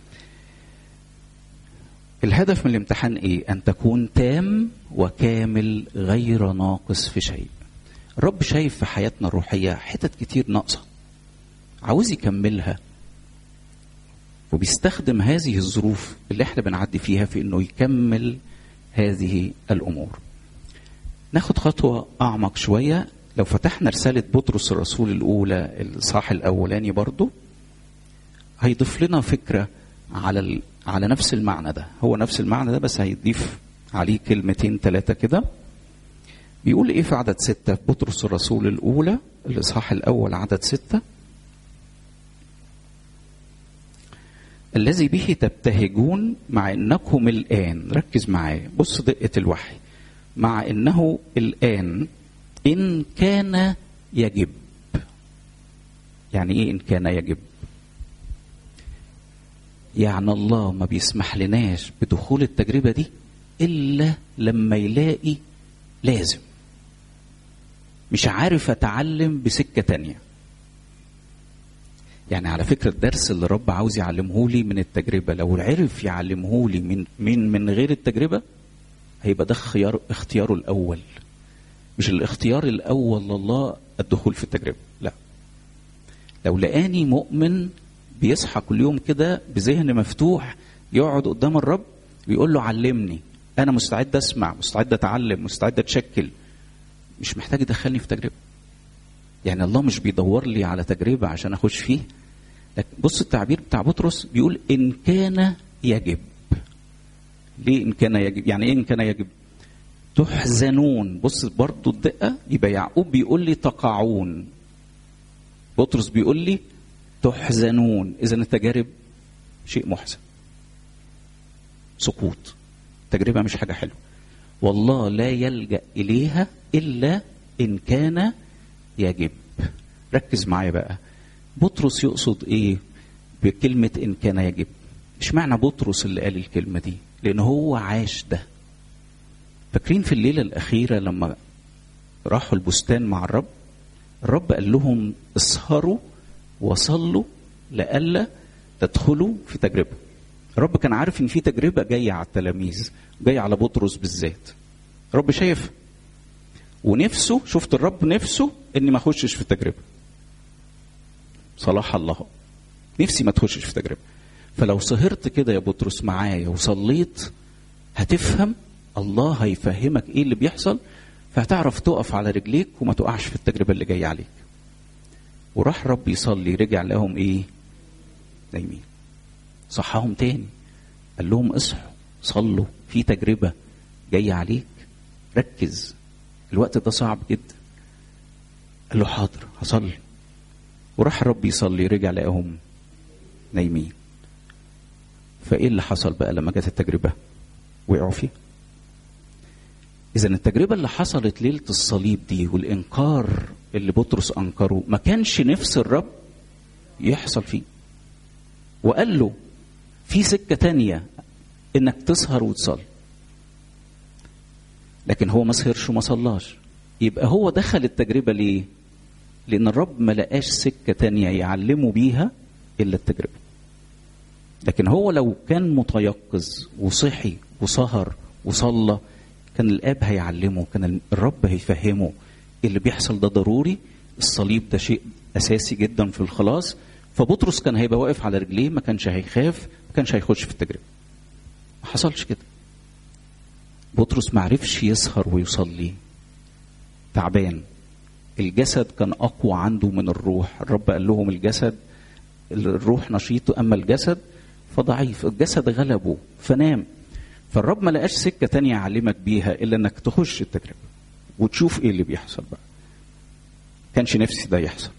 الهدف من الامتحان ايه ان تكون تام وكامل غير ناقص في شيء الرب شايف في حياتنا الروحيه حتت كتير ناقصه عاوز يكملها وبيستخدم هذه الظروف اللي احنا بنعدي فيها في انه يكمل هذه الامور ناخد خطوه اعمق شويه لو فتحنا رساله بطرس الرسول الاولى الصح الاولاني برضو هيضيف لنا فكره على ال... على نفس المعنى ده هو نفس المعنى ده بس هيضيف عليه كلمتين ثلاثه كده بيقول ايه في عدد ستة في بطرس الرسول الاولى الاصحاح الاول عدد ستة الذي به تبتهجون مع انكم الان ركز معايا بص دقه الوحي مع انه الان ان كان يجب يعني ايه ان كان يجب يعني الله ما بيسمح لناش بدخول التجربه دي الا لما يلاقي لازم مش عارف اتعلم بسكه تانيه يعني على فكره الدرس اللي رب عاوز يعلمه لي من التجربه لو عرف يعلمه لي من من من غير التجربه هيبقى ده اختيار اختياره الاول مش الاختيار الاول لله الدخول في التجربه لا لو لقاني مؤمن بيصحى كل يوم كده بذهن مفتوح يقعد قدام الرب ويقول له علمني انا مستعد اسمع مستعد اتعلم مستعد اتشكل مش محتاج يدخلني في تجربه يعني الله مش بيدور لي على تجربه عشان اخش فيه لكن بص التعبير بتاع بطرس بيقول ان كان يجب ليه ان كان يجب يعني ايه ان كان يجب تحزنون بص برضو الدقه يبقى يعقوب بيقول لي تقعون بطرس بيقول لي تحزنون اذا التجارب شيء محزن سقوط تجربه مش حاجه حلوه والله لا يلجا اليها الا ان كان يجب ركز معايا بقى بطرس يقصد ايه بكلمه ان كان يجب مش معنى بطرس اللي قال الكلمه دي لان هو عاش ده فاكرين في الليله الاخيره لما راحوا البستان مع الرب الرب قال لهم اسهروا وصلوا لئلا تدخلوا في تجربه الرب كان عارف ان في تجربه جايه على التلاميذ جايه على بطرس بالذات الرب شايف ونفسه شفت الرب نفسه اني ما اخشش في تجربه صلاح الله نفسي ما تخشش في تجربه فلو سهرت كده يا بطرس معايا وصليت هتفهم الله هيفهمك ايه اللي بيحصل فهتعرف تقف على رجليك وما تقعش في التجربه اللي جايه عليك وراح رب يصلي رجع لهم ايه نايمين صحاهم تاني قال لهم اصحوا صلوا في تجربه جايه عليك ركز الوقت ده صعب جدا قال له حاضر هصلي وراح الرب يصلي رجع لقاهم نايمين فايه اللي حصل بقى لما جت التجربه وقعوا فيها اذا التجربه اللي حصلت ليله الصليب دي والانكار اللي بطرس انكره ما كانش نفس الرب يحصل فيه وقال له في سكه تانية انك تسهر وتصلي لكن هو ما سهرش وما صلاش يبقى هو دخل التجربه ليه لان الرب ما لقاش سكه تانية يعلمه بيها الا التجربه لكن هو لو كان متيقظ وصحي وسهر وصلى كان الاب هيعلمه كان الرب هيفهمه اللي بيحصل ده ضروري الصليب ده شيء اساسي جدا في الخلاص فبطرس كان هيبقى واقف على رجليه ما كانش هيخاف ما كانش هيخش في التجربه ما حصلش كده بطرس ما عرفش يسهر ويصلي تعبان الجسد كان اقوى عنده من الروح الرب قال لهم الجسد الروح نشيط اما الجسد فضعيف الجسد غلبه فنام فالرب ما لقاش سكه تانية يعلمك بيها الا انك تخش التجربه وتشوف ايه اللي بيحصل بقى كانش نفسي ده يحصل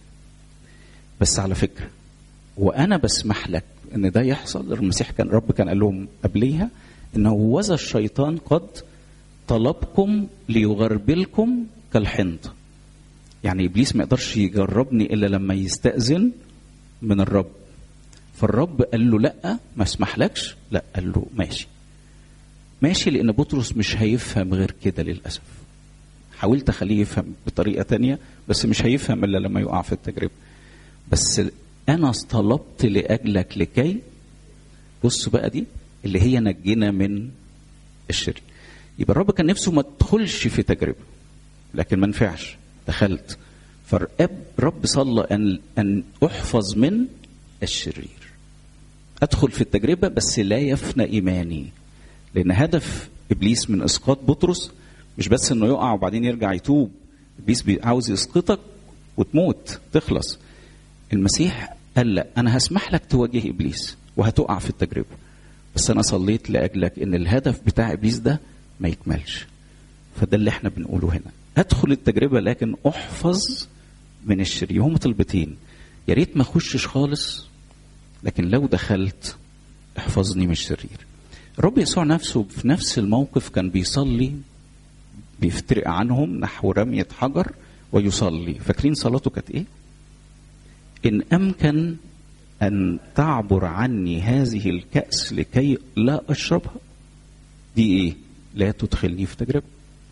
بس على فكره وانا بسمح لك ان ده يحصل المسيح كان رب كان قال لهم قبليها انه وذا الشيطان قد طلبكم ليغربلكم كالحنطه يعني ابليس ما يقدرش يجربني الا لما يستاذن من الرب فالرب قال له لا ما اسمحلكش لا قال له ماشي ماشي لان بطرس مش هيفهم غير كده للاسف حاولت اخليه يفهم بطريقه تانية بس مش هيفهم الا لما يقع في التجربه بس انا طلبت لاجلك لكي بص بقى دي اللي هي نجينا من الشرك يبقى الرب كان نفسه ما تدخلش في تجربه لكن ما نفعش دخلت فالاب رب صلى ان ان احفظ من الشرير ادخل في التجربه بس لا يفنى ايماني لان هدف ابليس من اسقاط بطرس مش بس انه يقع وبعدين يرجع يتوب ابليس عاوز يسقطك وتموت تخلص المسيح قال لا انا هسمح لك تواجه ابليس وهتقع في التجربه بس انا صليت لاجلك ان الهدف بتاع ابليس ده ما يكملش فده اللي احنا بنقوله هنا ادخل التجربه لكن احفظ من الشرير هم طلبتين يا ريت ما اخشش خالص لكن لو دخلت احفظني من الشرير الرب يسوع نفسه في نفس الموقف كان بيصلي بيفترق عنهم نحو رمية حجر ويصلي فاكرين صلاته كانت ايه ان امكن ان تعبر عني هذه الكأس لكي لا اشربها دي ايه لا تدخلني في تجربة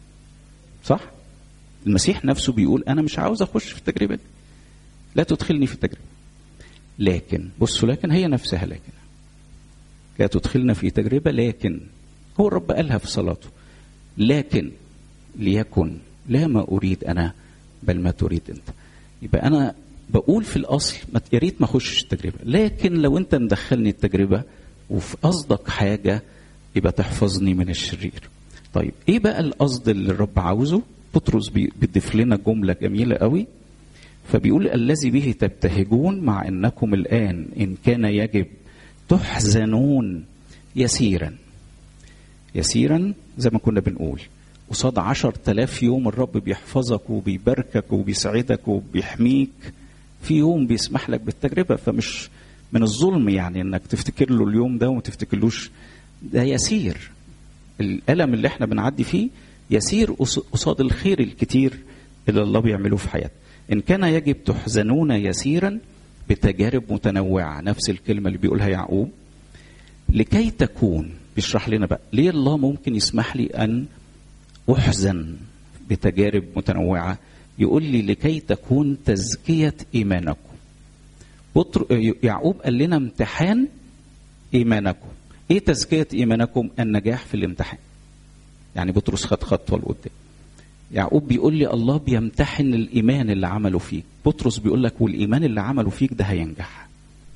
صح المسيح نفسه بيقول انا مش عاوز اخش في التجربة دي لا تدخلني في التجربة لكن بصوا لكن هي نفسها لكن لا تدخلنا في تجربة لكن هو الرب قالها في صلاته لكن ليكن لا ما أريد أنا بل ما تريد أنت يبقى أنا بقول في الأصل يا ريت ما أخشش التجربة لكن لو أنت مدخلني التجربة وفي قصدك حاجة يبقى تحفظني من الشرير طيب إيه بقى القصد اللي الرب عاوزه بطرس بيضيف لنا جمله جميله قوي فبيقول الذي به تبتهجون مع انكم الان ان كان يجب تحزنون يسيرا يسيرا زي ما كنا بنقول قصاد عشر تلاف يوم الرب بيحفظك وبيباركك وبيسعدك وبيحميك في يوم بيسمح لك بالتجربة فمش من الظلم يعني انك تفتكر له اليوم ده وما تفتكرلوش ده يسير الألم اللي احنا بنعدي فيه يسير قصاد الخير الكتير اللي الله بيعمله في حياتنا إن كان يجب تحزنون يسيرا بتجارب متنوعة نفس الكلمة اللي بيقولها يعقوب لكي تكون بيشرح لنا بقى ليه الله ممكن يسمح لي أن أحزن بتجارب متنوعة يقول لي لكي تكون تزكية إيمانكم بطر... يعقوب قال لنا امتحان إيمانكم إيه تزكية إيمانكم النجاح في الامتحان يعني بطرس خد خطوة لقدام يعقوب بيقول لي الله بيمتحن الإيمان اللي عمله فيك بطرس بيقول لك والإيمان اللي عمله فيك ده هينجح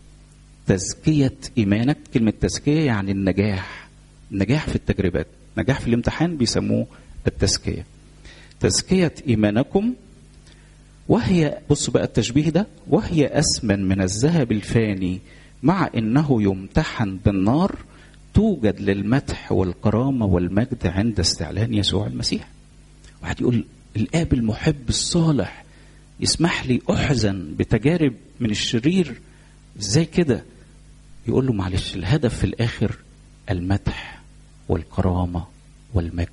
تزكية إيمانك كلمة تزكية يعني النجاح النجاح في التجربات نجاح في الامتحان بيسموه التزكية تزكية إيمانكم وهي بص بقى التشبيه ده وهي أثمن من الذهب الفاني مع إنه يمتحن بالنار توجد للمدح والكرامة والمجد عند استعلان يسوع المسيح واحد يقول الآب المحب الصالح يسمح لي أحزن بتجارب من الشرير ازاي كده يقول له معلش الهدف في الآخر المدح والكرامة والمجد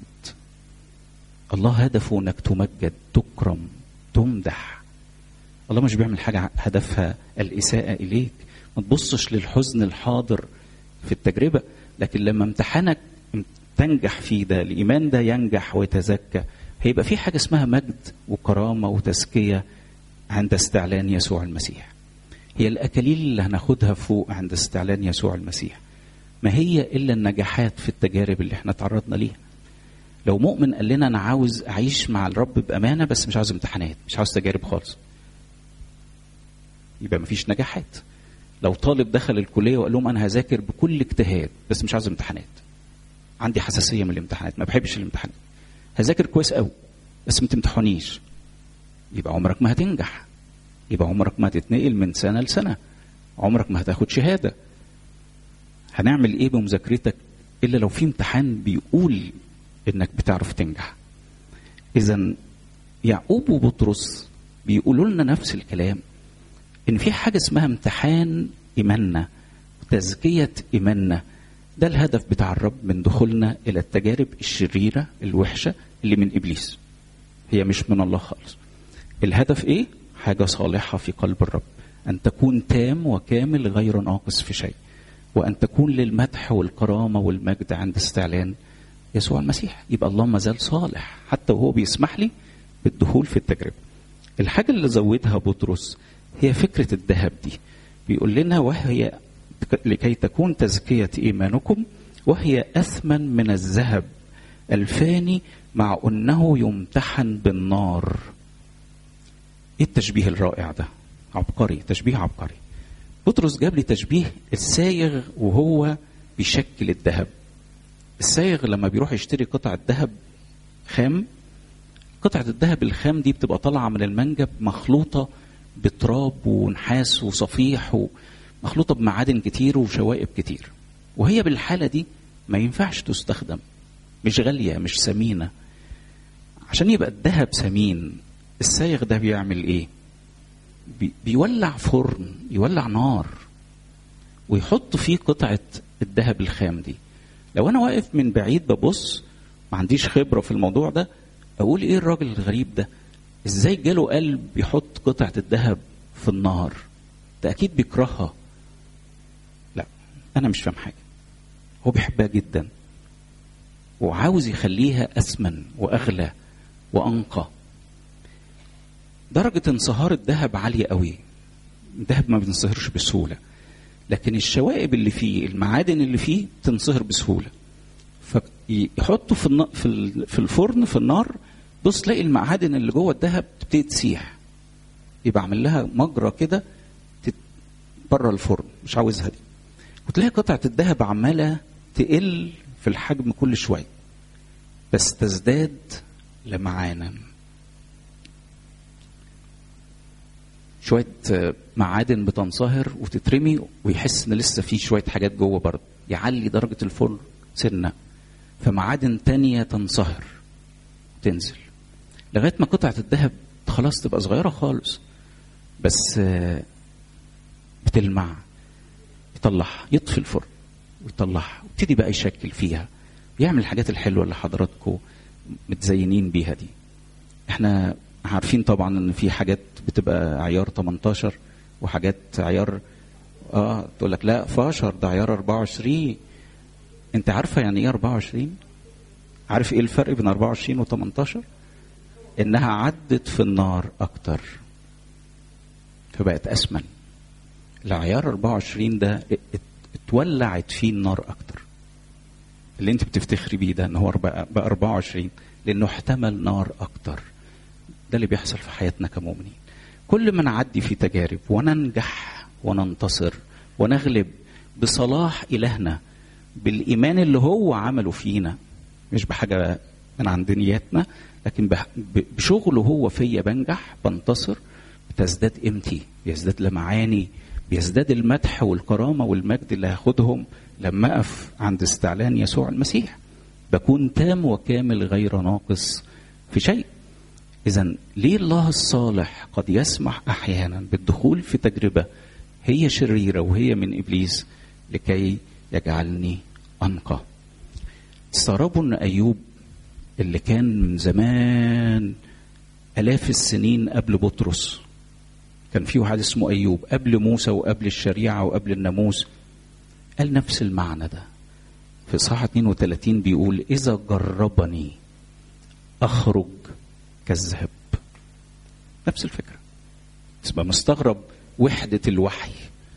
الله هدفه انك تمجد تكرم تمدح الله مش بيعمل حاجة هدفها الإساءة إليك ما تبصش للحزن الحاضر في التجربة لكن لما امتحانك تنجح فيه ده الإيمان ده ينجح ويتزكى هيبقى في حاجة اسمها مجد وكرامة وتزكية عند استعلان يسوع المسيح هي الأكاليل اللي هناخدها فوق عند استعلان يسوع المسيح ما هي إلا النجاحات في التجارب اللي احنا تعرضنا ليها لو مؤمن قال لنا أنا عاوز أعيش مع الرب بأمانة بس مش عاوز امتحانات مش عاوز تجارب خالص يبقى مفيش نجاحات لو طالب دخل الكلية وقال لهم أنا هذاكر بكل اجتهاد بس مش عاوز امتحانات عندي حساسية من الامتحانات ما بحبش الامتحانات هذاكر كويس قوي بس ما تمتحنيش يبقى عمرك ما هتنجح يبقى عمرك ما هتتنقل من سنة لسنة عمرك ما هتاخد شهادة هنعمل ايه بمذاكرتك الا لو في امتحان بيقول انك بتعرف تنجح اذا يعقوب وبطرس بيقولوا لنا نفس الكلام ان في حاجه اسمها امتحان ايماننا وتزكيه ايماننا ده الهدف بتاع الرب من دخولنا الى التجارب الشريره الوحشه اللي من ابليس هي مش من الله خالص الهدف ايه حاجه صالحه في قلب الرب ان تكون تام وكامل غير ناقص في شيء وان تكون للمدح والكرامه والمجد عند استعلان يسوع المسيح يبقى الله ما زال صالح حتى وهو بيسمح لي بالدخول في التجربه الحاجه اللي زودها بطرس هي فكره الذهب دي بيقول لنا وهي لكي تكون تزكيه ايمانكم وهي اثمن من الذهب الفاني مع انه يمتحن بالنار ايه التشبيه الرائع ده عبقري تشبيه عبقري بطرس جاب لي تشبيه السايغ وهو بيشكل الذهب السايغ لما بيروح يشتري قطعة ذهب خام قطعة الذهب الخام دي بتبقى طالعة من المنجب مخلوطة بتراب ونحاس وصفيح ومخلوطة بمعادن كتير وشوائب كتير وهي بالحالة دي ما ينفعش تستخدم مش غالية مش ثمينة عشان يبقى الذهب ثمين السايغ ده بيعمل ايه بي بيولع فرن يولع نار ويحط فيه قطعة الذهب الخام دي لو انا واقف من بعيد ببص ما عنديش خبرة في الموضوع ده اقول ايه الراجل الغريب ده ازاي جاله قلب يحط قطعة الذهب في النار ده اكيد بيكرهها لا انا مش فاهم حاجة هو بيحبها جدا وعاوز يخليها اثمن واغلى وانقى درجة انصهار الذهب عالية قوي الذهب ما بينصهرش بسهولة لكن الشوائب اللي فيه المعادن اللي فيه تنصهر بسهولة فيحطوا في في في الفرن في النار بص تلاقي المعادن اللي جوه الذهب تبتدي تسيح يبقى عامل لها مجرى كده بره الفرن مش عاوزها دي وتلاقي قطعة الذهب عمالة تقل في الحجم كل شوية بس تزداد لمعانا شوية معادن بتنصهر وتترمي ويحس ان لسه في شوية حاجات جوه برضه يعلي درجة الفرن سنة فمعادن تانية تنصهر تنزل لغاية ما قطعة الذهب خلاص تبقى صغيرة خالص بس بتلمع يطلعها يطفي الفرن ويطلعها ويبتدي بقى يشكل فيها يعمل الحاجات الحلوة اللي حضراتكم متزينين بيها دي احنا عارفين طبعا ان في حاجات بتبقى عيار 18 وحاجات عيار اه تقول لك لا فاشر ده عيار 24 انت عارفه يعني ايه 24 عارف ايه الفرق بين 24 و 18 انها عدت في النار اكتر فبقت اسمن العيار 24 ده اتولعت فيه النار اكتر اللي انت بتفتخري بيه ده ان هو بقى 24 لانه احتمل نار اكتر ده اللي بيحصل في حياتنا كمؤمنين كل ما نعدي في تجارب وننجح وننتصر ونغلب بصلاح الهنا بالايمان اللي هو عمله فينا مش بحاجه من عند نياتنا لكن بشغله هو فيا بنجح بنتصر بتزداد قيمتي بيزداد لمعاني بيزداد المدح والكرامه والمجد اللي هاخدهم لما اقف عند استعلان يسوع المسيح بكون تام وكامل غير ناقص في شيء اذا ليه الله الصالح قد يسمح احيانا بالدخول في تجربه هي شريره وهي من ابليس لكي يجعلني انقى تستغربوا ان ايوب اللي كان من زمان الاف السنين قبل بطرس كان في واحد اسمه ايوب قبل موسى وقبل الشريعه وقبل الناموس قال نفس المعنى ده في صحة 32 بيقول إذا جربني أخرج كالذهب نفس الفكرة تبقى مستغرب وحدة الوحي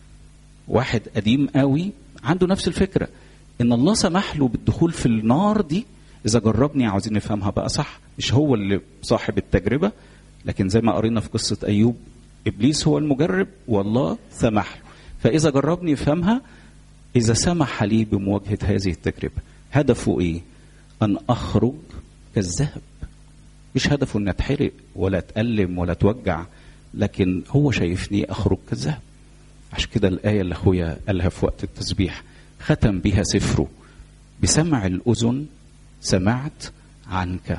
واحد قديم قوي عنده نفس الفكرة إن الله سمح له بالدخول في النار دي إذا جربني عاوزين نفهمها بقى صح مش هو اللي صاحب التجربة لكن زي ما قرينا في قصة أيوب إبليس هو المجرب والله سمح له فإذا جربني يفهمها إذا سمح لي بمواجهة هذه التجربة هدفه إيه؟ أن أخرج كالذهب مش هدفه أن أتحرق ولا أتألم ولا أتوجع لكن هو شايفني أخرج كالذهب عشان كده الآية اللي أخويا قالها في وقت التسبيح ختم بها سفره بسمع الأذن سمعت عنك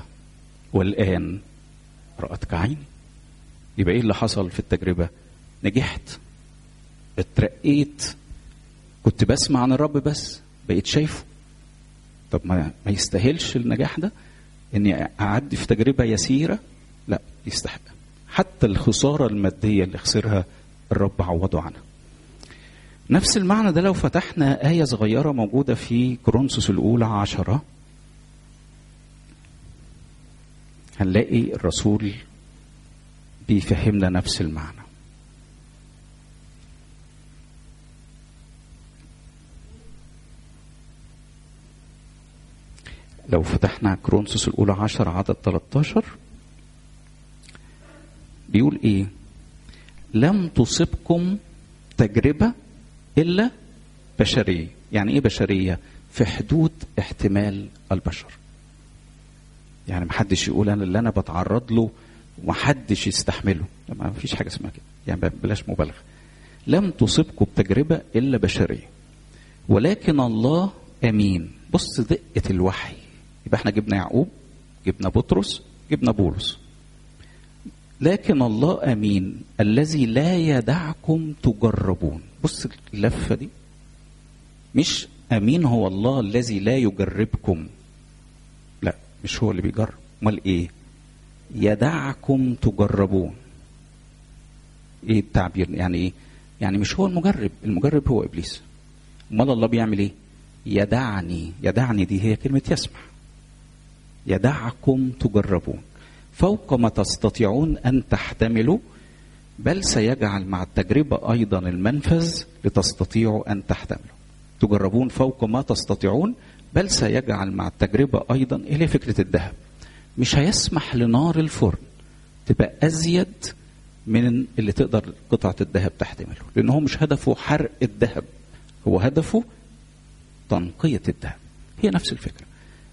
والآن رأتك عيني يبقى إيه اللي حصل في التجربة نجحت اترقيت كنت بسمع عن الرب بس بقيت شايفه طب ما ما يستاهلش النجاح ده اني اعدي في تجربه يسيره لا يستحق حتى الخساره الماديه اللي خسرها الرب عوضه عنها نفس المعنى ده لو فتحنا آية صغيرة موجودة في كورنثوس الأولى عشرة هنلاقي الرسول بيفهمنا نفس المعنى لو فتحنا كرونسوس الأولى عشر عدد 13 بيقول إيه لم تصبكم تجربة إلا بشرية يعني إيه بشرية في حدود احتمال البشر يعني محدش يقول أنا اللي أنا بتعرض له ومحدش يستحمله ما فيش حاجة اسمها كده يعني بلاش مبالغة لم تصبكم بتجربة إلا بشرية ولكن الله أمين بص دقة الوحي يبقى احنا جبنا يعقوب جبنا بطرس جبنا بولس لكن الله امين الذي لا يدعكم تجربون بص اللفه دي مش امين هو الله الذي لا يجربكم لا مش هو اللي بيجرب امال ايه يدعكم تجربون ايه التعبير يعني ايه يعني مش هو المجرب المجرب هو ابليس امال الله بيعمل ايه يدعني يدعني دي هي كلمه يسمح يدعكم تجربون فوق ما تستطيعون ان تحتملوا بل سيجعل مع التجربه ايضا المنفذ لتستطيعوا ان تحتملوا تجربون فوق ما تستطيعون بل سيجعل مع التجربه ايضا الى فكره الذهب مش هيسمح لنار الفرن تبقى ازيد من اللي تقدر قطعه الذهب تحتمله لان هو مش هدفه حرق الذهب هو هدفه تنقيه الذهب هي نفس الفكره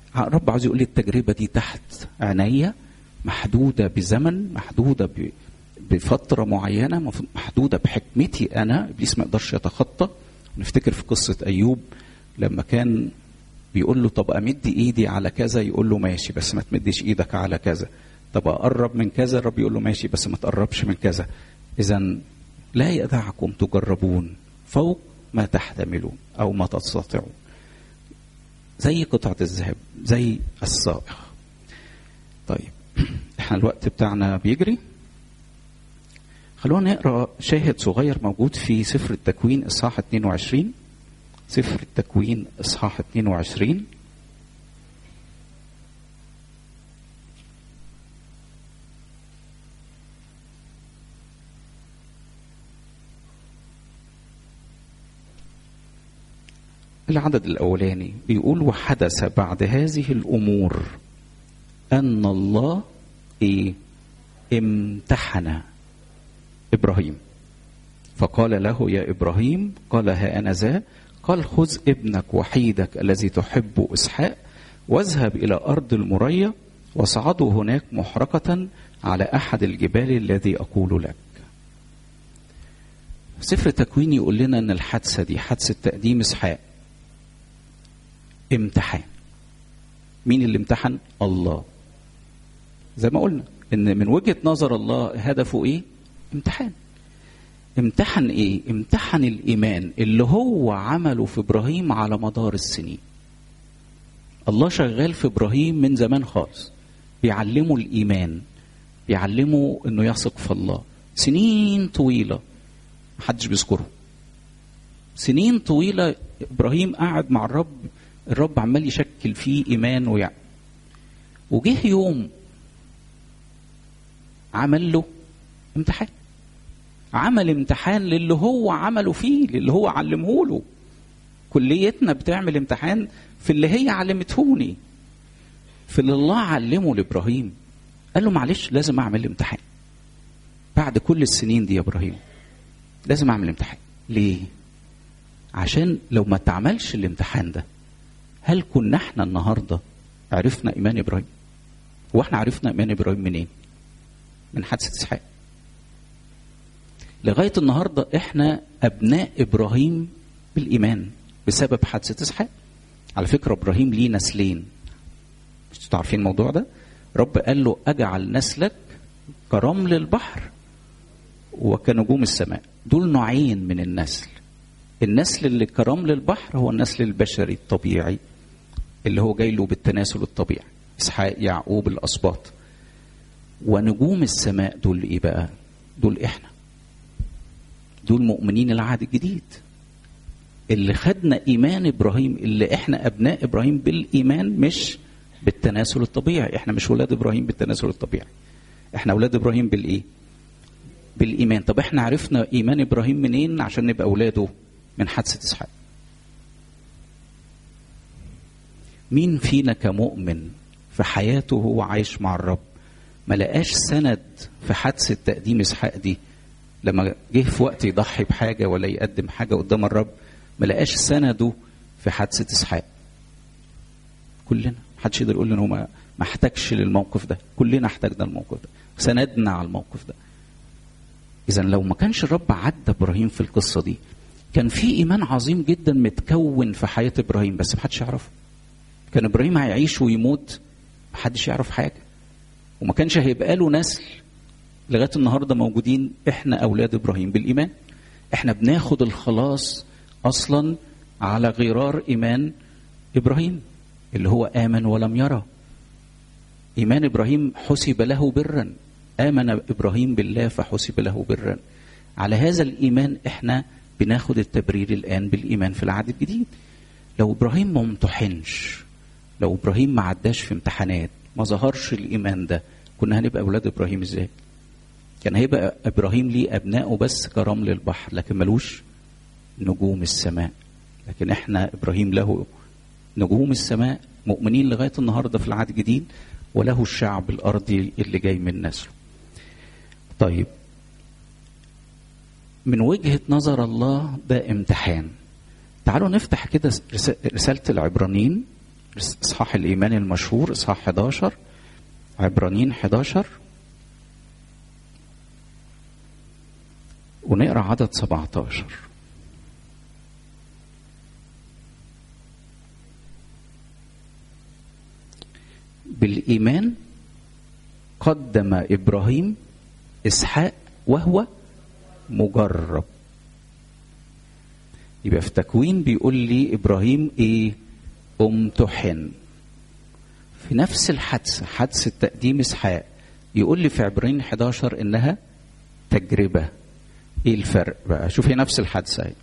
الرب عاوز يقول لي التجربه دي تحت عينيا محدوده بزمن محدوده ب... بفتره معينه محدوده بحكمتي انا ابليس ما يقدرش يتخطى نفتكر في قصه ايوب لما كان بيقول له طب امد ايدي على كذا يقول له ماشي بس ما تمدش ايدك على كذا طب اقرب من كذا الرب يقول له ماشي بس ما تقربش من كذا اذا لا يدعكم تجربون فوق ما تحتملون او ما تستطيعون زي قطعة الذهب زي الصائغ طيب احنا الوقت بتاعنا بيجري خلونا نقرا شاهد صغير موجود في سفر التكوين اصحاح 22 سفر التكوين اصحاح 22 العدد الاولاني بيقول وحدث بعد هذه الامور ان الله ايه امتحن ابراهيم فقال له يا ابراهيم قال ها انا ذا قال خذ ابنك وحيدك الذي تحب اسحاق واذهب الى ارض المريا واصعده هناك محرقه على احد الجبال الذي اقول لك سفر تكوين يقول لنا ان الحادثه دي حادثه تقديم اسحاق امتحان مين اللي امتحن الله زي ما قلنا ان من وجهه نظر الله هدفه ايه امتحان امتحن ايه امتحن الايمان اللي هو عمله في ابراهيم على مدار السنين الله شغال في ابراهيم من زمان خالص بيعلمه الايمان بيعلمه انه يثق في الله سنين طويله محدش بيذكره سنين طويله ابراهيم قعد مع الرب الرب عمال يشكل فيه ايمان ويعني وجه يوم عمل له امتحان عمل امتحان للي هو عمله فيه للي هو علمه له كليتنا بتعمل امتحان في اللي هي علمتهوني في اللي الله علمه لابراهيم قال له معلش لازم اعمل امتحان بعد كل السنين دي يا ابراهيم لازم اعمل امتحان ليه عشان لو ما تعملش الامتحان ده هل كنا احنا النهارده عرفنا ايمان ابراهيم واحنا عرفنا ايمان ابراهيم منين من حادثه اسحاق لغايه النهارده احنا ابناء ابراهيم بالايمان بسبب حادثه اسحاق على فكره ابراهيم ليه نسلين مش عارفين الموضوع ده رب قال له اجعل نسلك كرمل البحر وكنجوم السماء دول نوعين من النسل النسل اللي كرمل البحر هو النسل البشري الطبيعي اللي هو جاي له بالتناسل الطبيعي اسحاق يعقوب الاسباط ونجوم السماء دول ايه بقى دول احنا دول مؤمنين العهد الجديد اللي خدنا ايمان ابراهيم اللي احنا ابناء ابراهيم بالايمان مش بالتناسل الطبيعي احنا مش ولاد ابراهيم بالتناسل الطبيعي احنا اولاد ابراهيم بالايه بالايمان طب احنا عرفنا ايمان ابراهيم منين عشان نبقى اولاده من حادثه اسحاق مين فينا كمؤمن في حياته هو عايش مع الرب ما لقاش سند في حادثه تقديم اسحاق دي لما جه في وقت يضحي بحاجه ولا يقدم حاجه قدام الرب ما لقاش سنده في حادثه اسحاق كلنا محدش يقدر يقول ان هو ما احتاجش للموقف ده كلنا احتاجنا الموقف ده سندنا على الموقف ده اذا لو ما كانش الرب عدى ابراهيم في القصه دي كان في ايمان عظيم جدا متكون في حياه ابراهيم بس محدش يعرفه كان ابراهيم هيعيش ويموت محدش يعرف حاجه وما كانش هيبقى له نسل لغايه النهارده موجودين احنا اولاد ابراهيم بالايمان احنا بناخد الخلاص اصلا على غرار ايمان ابراهيم اللي هو امن ولم يرى ايمان ابراهيم حسب له برا امن ابراهيم بالله فحسب له برا على هذا الايمان احنا بناخد التبرير الان بالايمان في العهد الجديد لو ابراهيم ما امتحنش لو ابراهيم ما عداش في امتحانات ما ظهرش الايمان ده كنا هنبقى اولاد ابراهيم ازاي كان هيبقى ابراهيم ليه ابنائه بس كرمل البحر لكن ملوش نجوم السماء لكن احنا ابراهيم له نجوم السماء مؤمنين لغايه النهارده في العهد الجديد وله الشعب الارضي اللي جاي من نسله طيب من وجهه نظر الله ده امتحان تعالوا نفتح كده رساله العبرانيين اصحاح الايمان المشهور اصحاح 11 عبرانيين 11 ونقرا عدد 17 بالايمان قدم ابراهيم اسحاق وهو مجرب يبقى في تكوين بيقول لي ابراهيم ايه امتحن في نفس الحادثه حادثه تقديم اسحاق يقول لي في عبرين 11 انها تجربه ايه الفرق بقى شوف هي نفس الحادثه اهي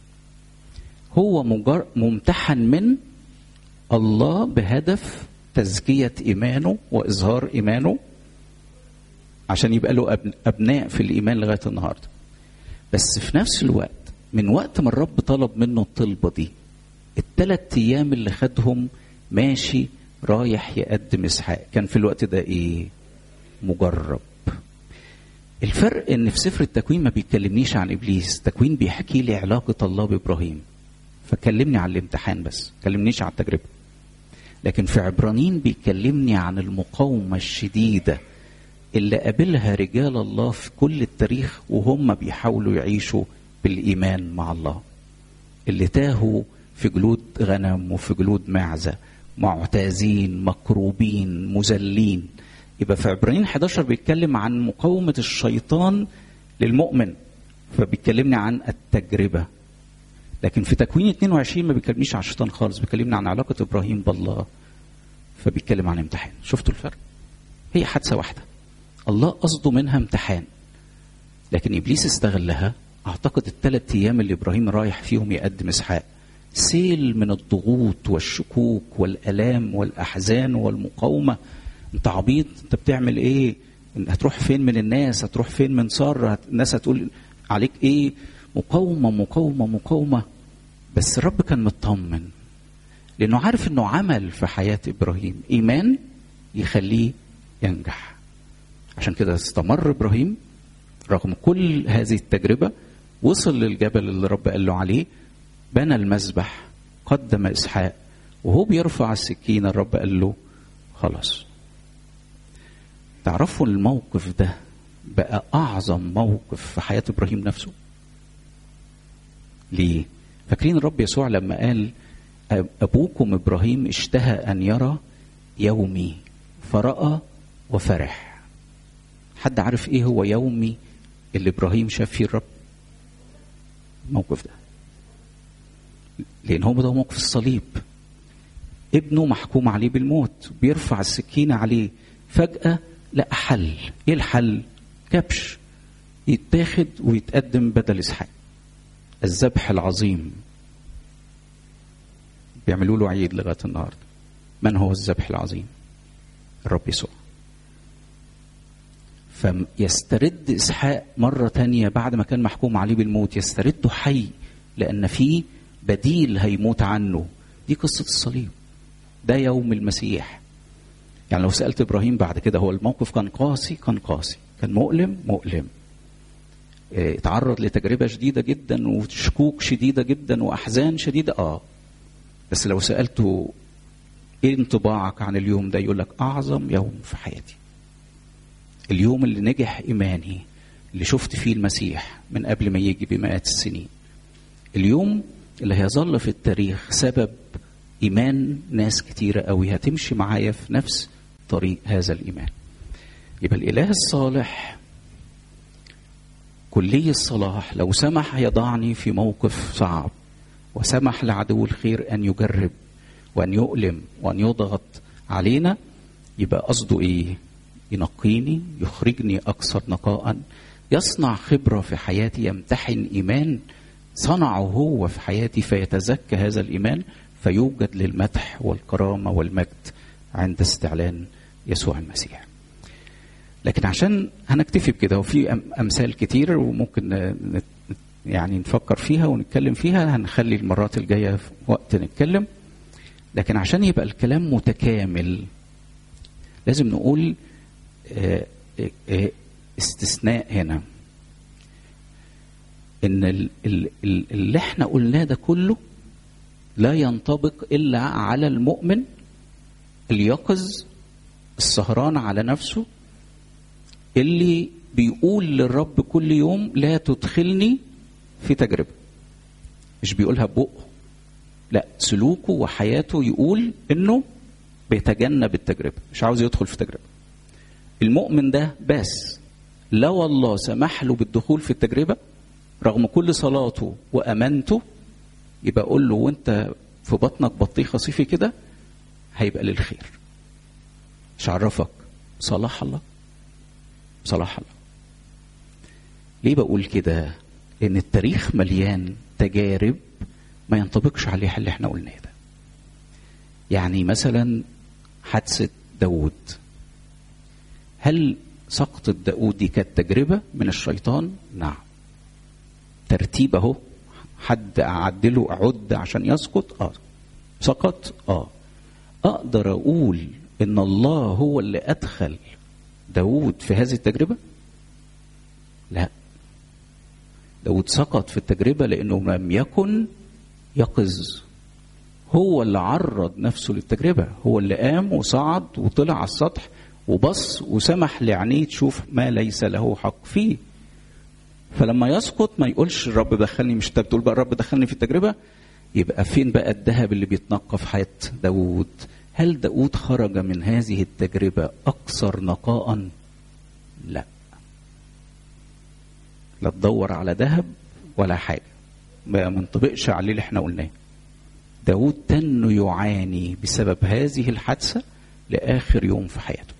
هو مجر... ممتحن من الله بهدف تزكيه ايمانه واظهار ايمانه عشان يبقى له أبن... ابناء في الايمان لغايه النهارده بس في نفس الوقت من وقت ما الرب طلب منه الطلبه دي الثلاث ايام اللي خدهم ماشي رايح يقدم اسحاق كان في الوقت ده ايه مجرب الفرق ان في سفر التكوين ما بيتكلمنيش عن ابليس التكوين بيحكي لي علاقه الله بابراهيم فكلمني عن الامتحان بس كلمنيش عن التجربه لكن في عبرانيين بيكلمني عن المقاومه الشديده اللي قابلها رجال الله في كل التاريخ وهم بيحاولوا يعيشوا بالايمان مع الله اللي تاهوا في جلود غنم وفي جلود معزه معتازين مكروبين مذلين يبقى في عبرانيين 11 بيتكلم عن مقاومه الشيطان للمؤمن فبيكلمني عن التجربه لكن في تكوين 22 ما بيكلمنيش عن الشيطان خالص بيكلمني عن علاقه ابراهيم بالله فبيتكلم عن امتحان شفتوا الفرق هي حادثه واحده الله قصده منها امتحان لكن ابليس استغلها اعتقد الثلاث ايام اللي ابراهيم رايح فيهم يقدم اسحاق سيل من الضغوط والشكوك والالام والاحزان والمقاومه انت عبيط انت بتعمل ايه هتروح فين من الناس هتروح فين من ساره الناس هتقول عليك ايه مقاومه مقاومه مقاومه بس الرب كان مطمن لانه عارف انه عمل في حياه ابراهيم ايمان يخليه ينجح عشان كده استمر ابراهيم رغم كل هذه التجربه وصل للجبل اللي الرب قال له عليه بنى المذبح قدم اسحاق وهو بيرفع السكينه الرب قال له خلاص تعرفوا الموقف ده بقى اعظم موقف في حياه ابراهيم نفسه ليه فاكرين الرب يسوع لما قال ابوكم ابراهيم اشتهى ان يرى يومي فراى وفرح حد عارف ايه هو يومي اللي ابراهيم شاف فيه الرب الموقف ده لان هو ده موقف الصليب ابنه محكوم عليه بالموت بيرفع السكينه عليه فجاه لقى حل ايه الحل كبش يتاخد ويتقدم بدل اسحاق الذبح العظيم بيعملوا له عيد لغايه النهارده من هو الذبح العظيم الرب يسوع فيسترد اسحاق مره تانية بعد ما كان محكوم عليه بالموت يسترده حي لان في بديل هيموت عنه دي قصه الصليب ده يوم المسيح يعني لو سالت ابراهيم بعد كده هو الموقف كان قاسي كان قاسي كان مؤلم مؤلم اتعرض لتجربه شديده جدا وشكوك شديده جدا واحزان شديده اه بس لو سالته ايه انطباعك عن اليوم ده يقول لك اعظم يوم في حياتي اليوم اللي نجح ايماني اللي شفت فيه المسيح من قبل ما يجي بمئات السنين اليوم اللي هيظل في التاريخ سبب ايمان ناس كتيره قوي هتمشي معايا في نفس طريق هذا الايمان يبقى الاله الصالح كلي الصلاح لو سمح يضعني في موقف صعب وسمح لعدو الخير ان يجرب وان يؤلم وان يضغط علينا يبقى قصده ايه ينقيني يخرجني اكثر نقاء يصنع خبره في حياتي يمتحن ايمان صنعه هو في حياتي فيتزكى هذا الايمان فيوجد للمدح والكرامه والمجد عند استعلان يسوع المسيح لكن عشان هنكتفي بكده وفي امثال كتير وممكن يعني نفكر فيها ونتكلم فيها هنخلي المرات الجايه في وقت نتكلم لكن عشان يبقى الكلام متكامل لازم نقول استثناء هنا ان اللي احنا قلناه ده كله لا ينطبق الا على المؤمن اليقظ السهران على نفسه اللي بيقول للرب كل يوم لا تدخلني في تجربه مش بيقولها ببقه لا سلوكه وحياته يقول انه بيتجنب التجربه مش عاوز يدخل في تجربه المؤمن ده بس لو الله سمح له بالدخول في التجربه رغم كل صلاته وامانته يبقى اقول له وانت في بطنك بطيخه صيفي كده هيبقى للخير مش عرفك صلاح الله صلاح الله ليه بقول كده لان التاريخ مليان تجارب ما ينطبقش عليها اللي احنا قلناه ده يعني مثلا حادثة داود هل سقطة داود دي كانت تجربة من الشيطان؟ نعم ترتيب اهو حد أعدله عد عشان يسقط اه سقط اه اقدر اقول ان الله هو اللي ادخل داود في هذه التجربة لا داود سقط في التجربة لأنه لم يكن يقظ هو اللي عرض نفسه للتجربة هو اللي قام وصعد وطلع على السطح وبص وسمح لعينيه تشوف ما ليس له حق فيه فلما يسقط ما يقولش الرب دخلني مش انت بتقول بقى الرب دخلني في التجربة يبقى فين بقى الذهب اللي بيتنقى في حياة داود هل داود خرج من هذه التجربة أكثر نقاء لا لا تدور على ذهب ولا حاجة ما منطبقش عليه اللي احنا قلناه داود تنه يعاني بسبب هذه الحادثة لآخر يوم في حياته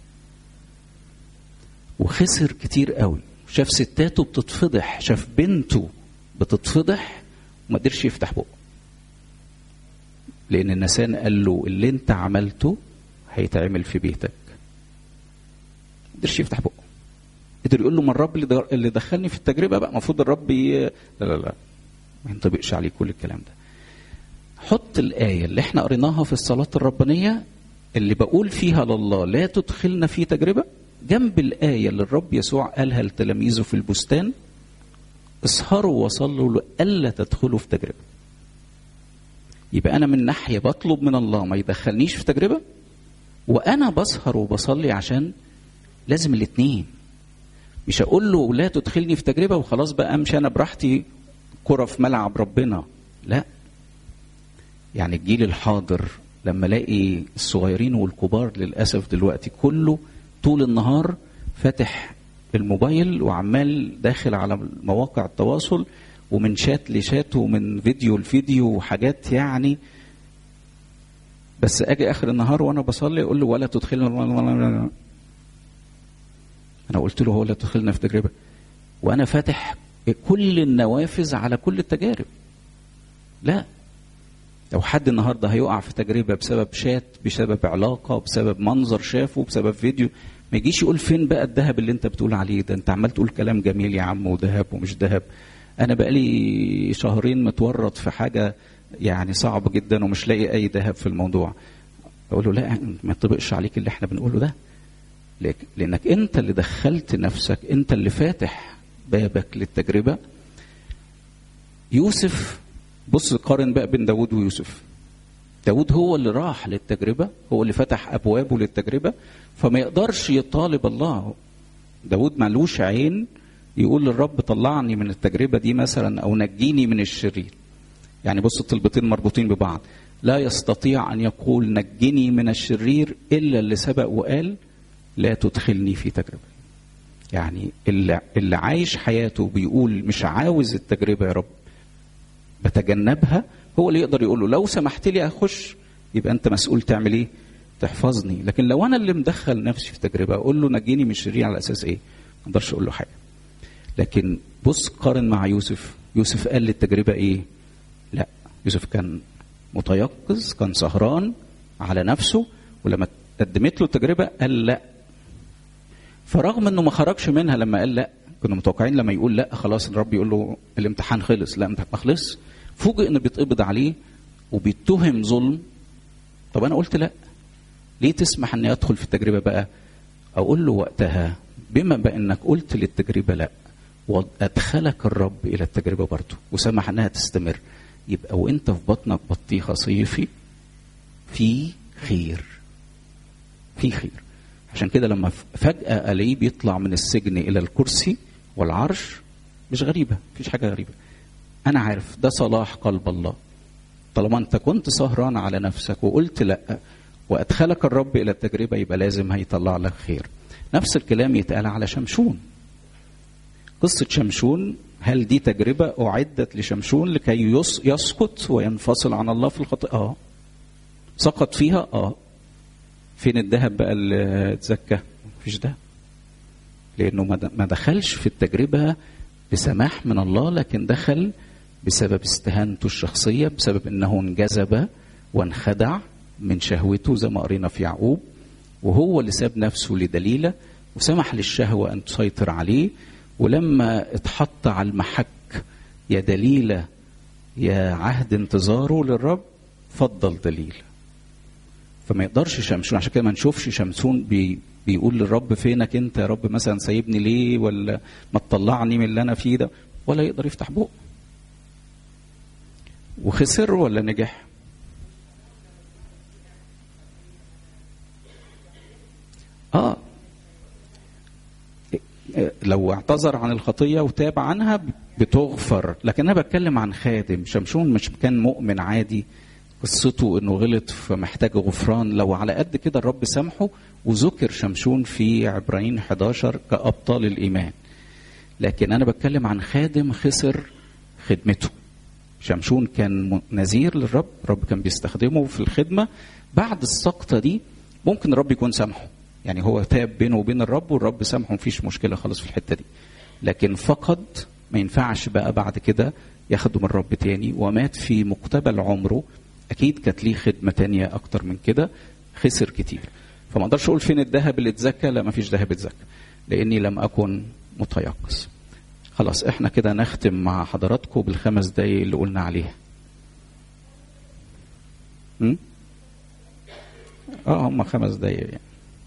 وخسر كتير قوي شاف ستاته بتتفضح شاف بنته بتتفضح وما قدرش يفتح بقه لأن النسان قال له اللي انت عملته هيتعمل في بيتك ما قدرش يفتح بقه قدر يقول له ما الرب اللي اللي دخلني في التجربه بقى المفروض الرب ي... لا لا لا ما ينطبقش عليه كل الكلام ده حط الآية اللي احنا قريناها في الصلاة الربانية اللي بقول فيها لله لا تدخلنا في تجربة جنب الآية اللي الرب يسوع قالها لتلاميذه في البستان اسهروا وصلوا لألا تدخلوا في تجربة يبقى أنا من ناحية بطلب من الله ما يدخلنيش في تجربة وأنا بسهر وبصلي عشان لازم الاتنين مش هقول له لا تدخلني في تجربة وخلاص بقى أمشي أنا براحتي كرة في ملعب ربنا لا يعني الجيل الحاضر لما الاقي الصغيرين والكبار للاسف دلوقتي كله طول النهار فاتح الموبايل وعمال داخل على مواقع التواصل ومن شات لشات ومن فيديو لفيديو وحاجات يعني بس اجي اخر النهار وانا بصلي اقول له ولا تدخلنا انا قلت له هو لا تدخلنا في تجربه وانا فاتح كل النوافذ على كل التجارب لا لو حد النهارده هيقع في تجربه بسبب شات بسبب علاقه بسبب منظر شافه بسبب فيديو ما يجيش يقول فين بقى الذهب اللي انت بتقول عليه ده انت عمال تقول كلام جميل يا عم وذهب ومش ذهب انا بقالي شهرين متورط في حاجه يعني صعب جدا ومش لاقي اي ذهب في الموضوع اقول له لا ما يطبقش عليك اللي احنا بنقوله ده لانك انت اللي دخلت نفسك انت اللي فاتح بابك للتجربه يوسف بص قارن بقى بين داود ويوسف داود هو اللي راح للتجربة هو اللي فتح أبوابه للتجربة فما يقدرش يطالب الله داود ملوش عين يقول للرب طلعني من التجربة دي مثلا أو نجيني من الشرير يعني بص الطلبتين مربوطين ببعض لا يستطيع أن يقول نجني من الشرير إلا اللي سبق وقال لا تدخلني في تجربة يعني اللي, اللي عايش حياته بيقول مش عاوز التجربة يا رب بتجنبها هو اللي يقدر يقول له لو سمحت لي اخش يبقى انت مسؤول تعمل ايه؟ تحفظني لكن لو انا اللي مدخل نفسي في تجربه اقول له نجيني من الشرير على اساس ايه؟ ما اقدرش اقول له حاجه. لكن بص قارن مع يوسف، يوسف قال للتجربه ايه؟ لا يوسف كان متيقظ كان سهران على نفسه ولما قدمت له التجربه قال لا. فرغم انه ما خرجش منها لما قال لا كنا متوقعين لما يقول لا خلاص الرب يقول له الامتحان خلص لا ما خلص فوجئ انه بيتقبض عليه وبيتهم ظلم طب انا قلت لا ليه تسمح اني ادخل في التجربه بقى اقول له وقتها بما بانك قلت للتجربه لا وادخلك الرب الى التجربه برضه وسمح انها تستمر يبقى وانت في بطنك بطيخه صيفي في خير في خير عشان كده لما فجاه الاقيه بيطلع من السجن الى الكرسي والعرش مش غريبه مفيش حاجه غريبه انا عارف ده صلاح قلب الله طالما انت كنت سهران على نفسك وقلت لا وادخلك الرب الى التجربه يبقى لازم هيطلع لك خير نفس الكلام يتقال على شمشون قصة شمشون هل دي تجربة أعدت لشمشون لكي يس يسقط وينفصل عن الله في الخطيئة؟ آه. سقط فيها؟ آه. فين الذهب بقى اللي اتزكى؟ مفيش ده. لأنه ما دخلش في التجربة بسماح من الله لكن دخل بسبب استهانته الشخصية بسبب أنه انجذب وانخدع من شهوته زي ما قرينا في يعقوب وهو اللي ساب نفسه لدليلة وسمح للشهوة أن تسيطر عليه ولما اتحط على المحك يا دليلة يا عهد انتظاره للرب فضل دليل فما يقدرش شمشون عشان كده ما نشوفش شمسون بي بيقول للرب فينك انت يا رب مثلا سايبني ليه ولا ما تطلعني من اللي انا فيه ده ولا يقدر يفتح بقه وخسر ولا نجح اه لو اعتذر عن الخطية وتاب عنها بتغفر لكن أنا بتكلم عن خادم شمشون مش كان مؤمن عادي قصته انه غلط فمحتاج غفران لو على قد كده الرب سامحه وذكر شمشون في عبرانيين 11 كأبطال الإيمان لكن أنا بتكلم عن خادم خسر خدمته شمشون كان نذير للرب الرب كان بيستخدمه في الخدمة بعد السقطة دي ممكن الرب يكون سامحه يعني هو تاب بينه وبين الرب والرب سامحه مفيش مشكله خالص في الحته دي لكن فقد ما ينفعش بقى بعد كده ياخده من الرب تاني ومات في مقتبل عمره اكيد كانت ليه خدمه تانية اكتر من كده خسر كتير فما اقدرش اقول فين الذهب اللي اتزكى لا ما فيش ذهب اتزكى لاني لم اكن متيقظ خلاص احنا كده نختم مع حضراتكم بالخمس دقايق اللي قلنا عليها م? اه هم خمس دقايق يعني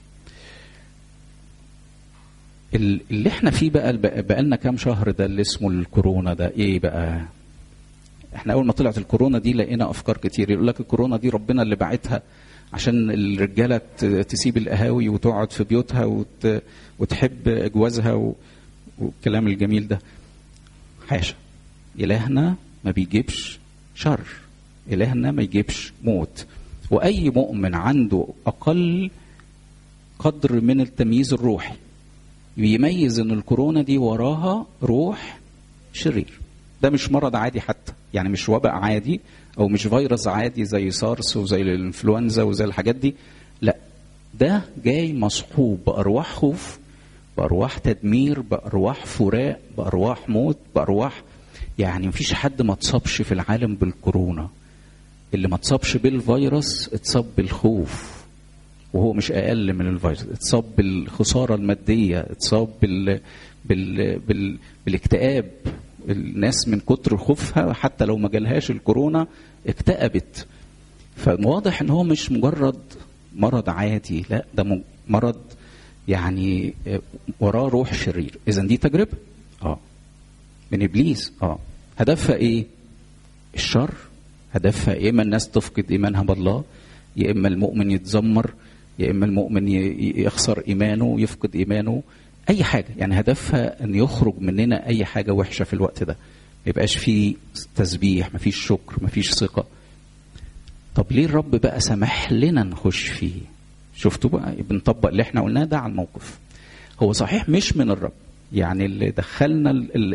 اللي احنا فيه بقى بقى لنا كام شهر ده اللي اسمه الكورونا ده ايه بقى احنا اول ما طلعت الكورونا دي لقينا افكار كتير يقول لك الكورونا دي ربنا اللي بعتها عشان الرجاله تسيب القهاوي وتقعد في بيوتها وت... وتحب جوازها و... والكلام الجميل ده حاشا الهنا ما بيجيبش شر الهنا ما يجيبش موت واي مؤمن عنده اقل قدر من التمييز الروحي بيميز ان الكورونا دي وراها روح شرير ده مش مرض عادي حتى يعني مش وباء عادي او مش فيروس عادي زي سارس وزي الانفلونزا وزي الحاجات دي لا ده جاي مصحوب بارواح خوف بارواح تدمير بارواح فراق بارواح موت بارواح يعني مفيش حد ما اتصابش في العالم بالكورونا اللي ما اتصابش بالفيروس اتصاب بالخوف وهو مش اقل من الفيروس اتصاب بالخساره الماديه اتصاب بال... بال... بال... بالاكتئاب الناس من كتر خوفها حتى لو ما جالهاش الكورونا اكتئبت فواضح ان هو مش مجرد مرض عادي لا ده مرض يعني وراه روح شرير اذا دي تجربه اه من ابليس اه هدفها ايه الشر هدفها يا اما الناس تفقد ايمانها بالله يا اما المؤمن يتذمر يا اما المؤمن يخسر ايمانه يفقد ايمانه اي حاجه يعني هدفها ان يخرج مننا اي حاجه وحشه في الوقت ده ما يبقاش فيه تسبيح ما فيش شكر ما فيش ثقه طب ليه الرب بقى سمح لنا نخش فيه شفتوا بقى بنطبق اللي احنا قلناه ده على الموقف هو صحيح مش من الرب يعني اللي دخلنا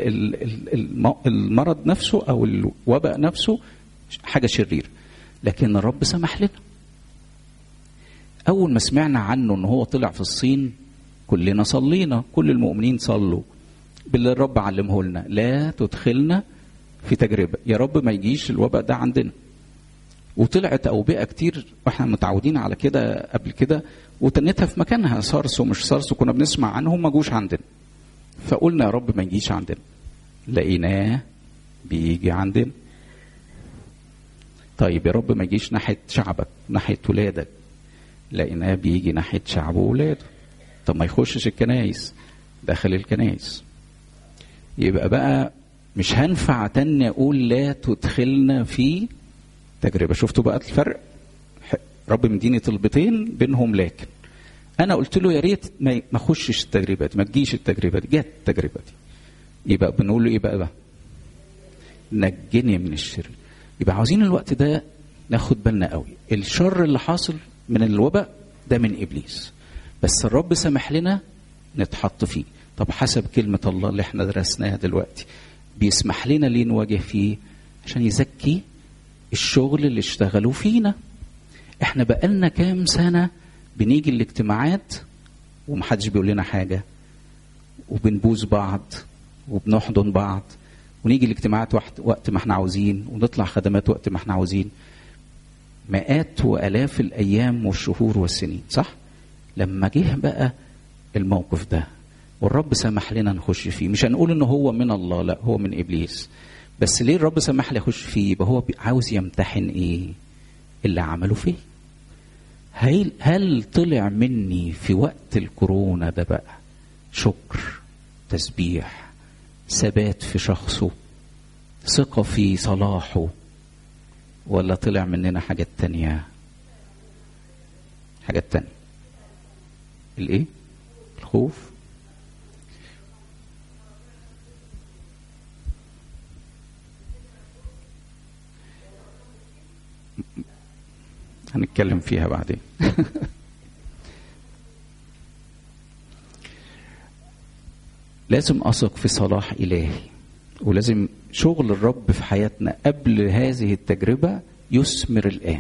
المرض نفسه او الوباء نفسه حاجه شريره لكن الرب سمح لنا اول ما سمعنا عنه ان هو طلع في الصين كلنا صلينا كل المؤمنين صلوا باللي الرب علمه لنا لا تدخلنا في تجربه يا رب ما يجيش الوباء ده عندنا وطلعت اوبئه كتير واحنا متعودين على كده قبل كده وتنتها في مكانها سارس ومش سارس وكنا بنسمع عنهم ما جوش عندنا فقلنا يا رب ما يجيش عندنا لقيناه بيجي عندنا طيب يا رب ما يجيش ناحيه شعبك ناحيه ولادك لقيناه بيجي ناحيه شعبه وولاده طب ما يخشش الكنايس داخل الكنايس يبقى بقى مش هنفع تاني اقول لا تدخلنا في تجربه شفتوا بقى الفرق رب مديني طلبتين بينهم لكن انا قلت له يا ريت ما اخشش التجربه دي ما تجيش التجربه دي جت التجربه دي يبقى بنقول له ايه بقى, بقى نجني من الشر يبقى عاوزين الوقت ده ناخد بالنا قوي الشر اللي حاصل من الوباء ده من ابليس بس الرب سمح لنا نتحط فيه طب حسب كلمة الله اللي احنا درسناها دلوقتي بيسمح لنا ليه نواجه فيه عشان يزكي الشغل اللي اشتغلوا فينا احنا بقالنا كام سنة بنيجي الاجتماعات ومحدش بيقول لنا حاجة وبنبوز بعض وبنحضن بعض ونيجي الاجتماعات وقت ما احنا عاوزين ونطلع خدمات وقت ما احنا عاوزين مئات والاف الايام والشهور والسنين صح لما جه بقى الموقف ده والرب سمح لنا نخش فيه مش هنقول ان هو من الله لا هو من ابليس بس ليه الرب سمح لي اخش فيه يبقى هو عاوز يمتحن ايه اللي عمله فيه هل, هل طلع مني في وقت الكورونا ده بقى شكر تسبيح ثبات في شخصه ثقة في صلاحه ولا طلع مننا حاجات تانية حاجات تانية الايه الخوف هنتكلم فيها بعدين لازم اثق في صلاح الهي ولازم شغل الرب في حياتنا قبل هذه التجربه يثمر الان